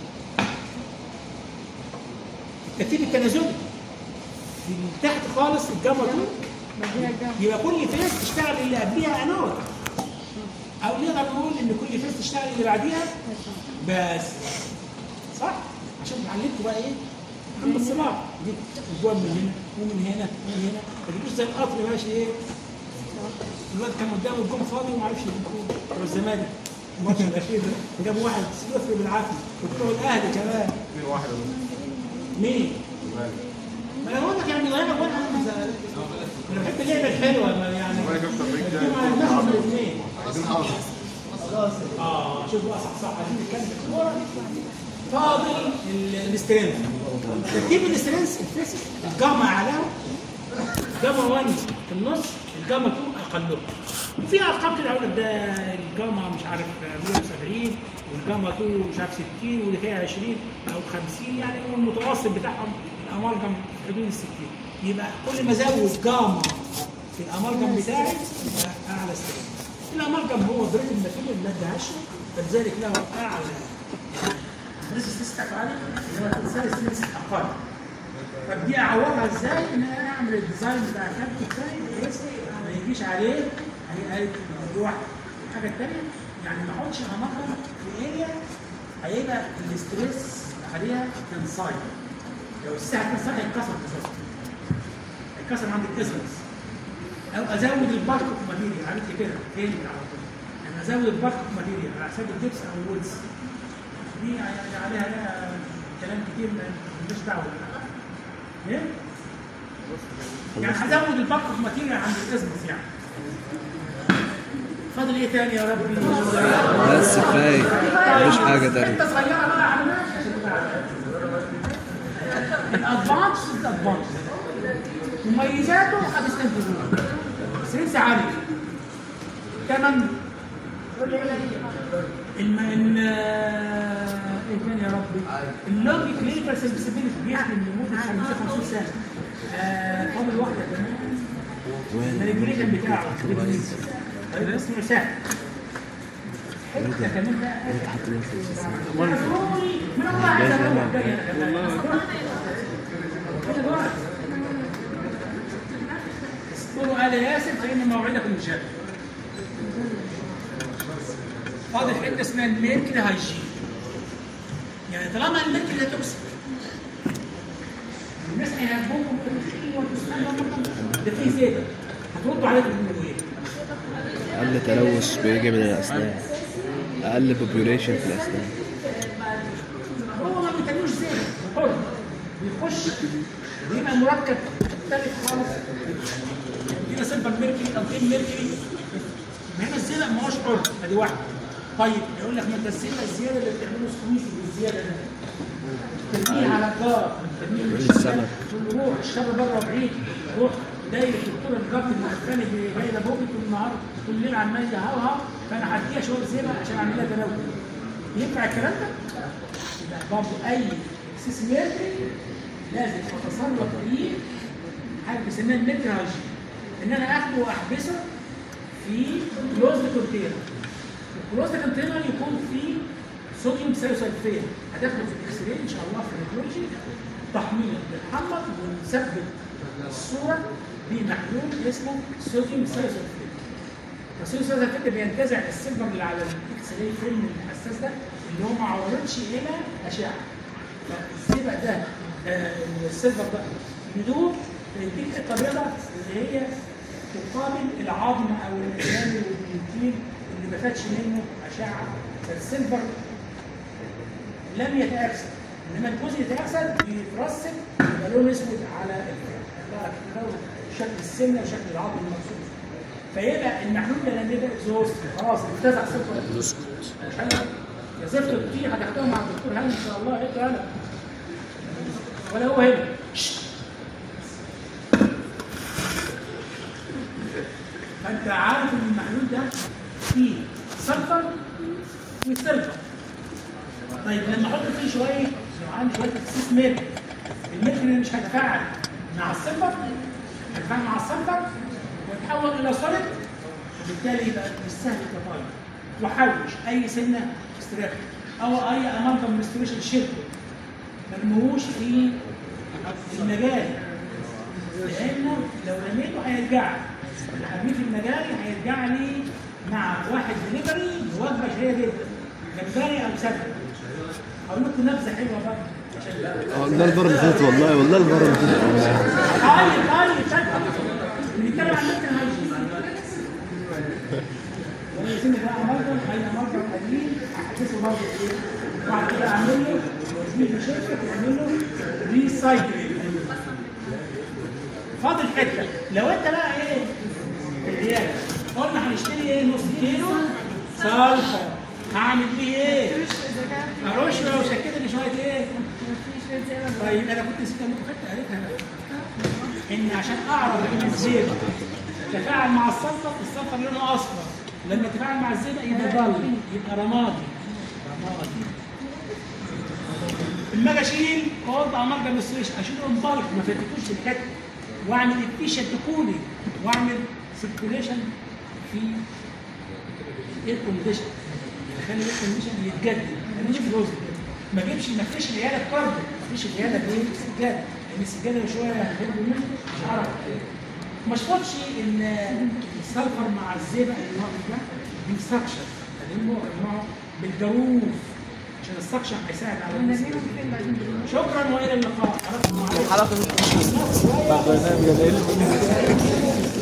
الترتيب التنازلي من تحت خالص الجاما 2 بديها الجامعة يبقى كل فيس تشتغل اللي قبلها انود او نقدر نقول ان كل فيس تشتغل اللي بعديها بس صح عشان نعلمكم بقى ايه عند الصباح دي جوه من هنا ومن هنا ومن هنا ما تجيبوش زي القطر ماشي ايه الواد كان قدامه الجون فاضي وما عرفش يجيبوه بتوع الزمالك الماتش الاخير ده جاب واحد صفر بالعافيه وبتوع الاهلي كمان مين واحد مين؟ ما هو ده كان بيضيع جول انا بحب اللعبه الحلوه ما يعني الله يكتر فيك ده. الجمعه ناخد الاثنين عايزين حظ اه شوف بقى صح صح عايزين نتكلم في الكوره فاضل ال- الاسترنس ترتيب الاسترنس الفيسك الجاما اعلاهم جاما 1 في النص الجاما 2 اقلهم وفي ارقام كده اقول لك ده الجاما مش عارف 170 والجاما 2 مش عارف 60 واللي فيها 20 او 50 يعني هو المتوسط بتاعهم الامالجم في حدود ال 60 يبقى كل ما ازود جاما في الامالجم بتاعي يبقى اعلى استرنس الامالجم هو بريد الماتيريال الماده هشه فلذلك له اعلى ريزستنس عالي اللي هو الانسان ستريس اقل طب دي اعوضها ازاي؟ ان انا اعمل الديزاين بتاع الكارت بتاعي بحيث ما يجيش عليه هي هي دي واحده الحاجه الثانيه يعني ما اقعدش امرر في اريا هيبقى الاستريس عليها تنسايد لو الساعه تنسايد هيتكسر اساسا هيتكسر عند الاسرس او ازود البارك اوف ماتيريال عملت كده تاني على طول يعني ازود البارك اوف ماتيريال على حساب الجبس او الوودز دي يعني عليها لها كلام كتير مش دعوه ايه؟ يعني هزود البارك اوف ماتيريال عند الاسمس يعني فاضل ايه تاني يا ربي؟ بس كفاية مفيش حاجة انت تانية صغيره بقى على ماشي عشان تبقى الادفانس الادفانس مميزاته هتستنتجوها سنس عالي كمان الم ال ايه تاني يا ربي؟ اللونج كلينيكال سيرفيسابيلتي بيحمل لمده 50 50 سنه آه، فاضل واحده كمان الريجوليشن بتاعه طيب اسمه سهل حته كمان بقى من الله عز وجل اذكروا آل ياسر فإن موعدكم الجنة فاضل حتة اسمها الميركل هايجين يعني طالما الميركل لا تكسب الناس هيهاجموكم ده في زيادة هتردوا عليكم تقولوا ايه؟ أقل تلوث بيجي من الأسنان أقل population في الأسنان هو ما بيتكلموش زي حر بيخش بيبقى مركب مختلف خالص هنا سيلفر ميركوري او تين ميركوري هنا الزينة ما هوش حر ادي واحده طيب يقول لك ما انت الزينة الزياده اللي بتعمله سكويز بالزياده ده ترميه على الجار ترميه من السمك. تقول له روح الشر بره بعيد روح داير الدكتور الجار المعفنه اللي جاي ده بوبي طول النهار كل ليل عمال يهوهو فانا هديها شويه زينه عشان اعمل لها تناول ينفع الكلام ده؟ يبقى برضه اي اكسس ميركوري لازم اتصرف فيه حاجه بيسميها الميركوري هايجين ان انا اخده واحبسه في كلوزد كونتينر الكلوزد كونتينر يكون فيه صوديوم سايوسلفيت هتاخده في الاكس راي ان شاء الله في الريكولوجي تحميل بنحمض ونثبت الصوره بمحلول اسمه صوديوم سايوسلفيت الصوديوم سايوسلفيت بينتزع السيلفر اللي على الاكس راي فيلم الحساس ده اللي هو ما عرضتش الى اشعه فالسيبق ده آه، السيلفر ده يدوب يديك حته بيضاء اللي هي تقابل العظم او الانسان والبروتين اللي ما فاتش منه اشعه فالسيلفر لم يتاكسد انما الجزء يتاكسد بيترسب يبقى لون اسود على الفراغ شكل السنه وشكل العظم المقصود فيبقى المحلول ده لما يبقى اكزوست خلاص انتزع سيلفر نسكت مش انا يا زفت دي هتاخدوها مع الدكتور هاني ان شاء الله هيك انا ولا هو هنا فانت عارف ان المحلول ده فيه سلفر وسلفر طيب لما احط فيه شويه لو عندي شويه اكسس ميلك الميلك اللي مش هيتفاعل مع السلفر هيتفاعل مع السلفر ويتحول الى صلب وبالتالي يبقى مش سهل التطاير وحوش اي سنه استراحه او اي امالجم ريستوريشن شركه مرموش في المجاري لانه لو رميته هيرجع لي اللي هرميه في المجاري هيرجع لي مع واحد دليفري بوجبه شهيه جدا جمبري او سمك هقول لكم نبذه حلوه بقى عشان والله المرة اللي فاتت والله والله المرة اللي فاتت والله. طيب طيب طيب بنتكلم عن نفس الهايجين عايزين بقى مرضى اين مرضى قليل هحدثه برضه ايه بعد كده اعمل له تسجيل في شركه تعمل له ريسايكلينج فاضل حته لو انت بقى ايه في العياده قلنا هنشتري ايه نص كيلو سلفر هعمل بيه ايه؟ ارش لو شكيت لي شويه ايه؟ طيب انا كنت نسيت اقول لكم حته قالتها ان عشان اعرف ان الزيت تفاعل مع الصلصه الصلصه لونه اصفر لما تفاعل مع الزيت يبقى ضل يبقى رمادي رمادي اما اجي اشيل اوضع مرجع مستريش اشيله انبالك ما فتكوش الحته واعمل افيشنت كولي واعمل سيركوليشن في اير كونديشن اخلي الاير كونديشن يتجدد ما مش فلوس ما اجيبش ما فيش العياده كارد ما فيش العياده بايه؟ سجاده لان السجاده شويه هتهربوا منه مش هعرف ما اشفطش ان السلفر مع الزئبق النوع ده بيسكشن لانه نوع بالجروف عشان السكشن هيساعد على النسيج. شكرا والى اللقاء عرفتم معايا حلقة بعد برنامج العلم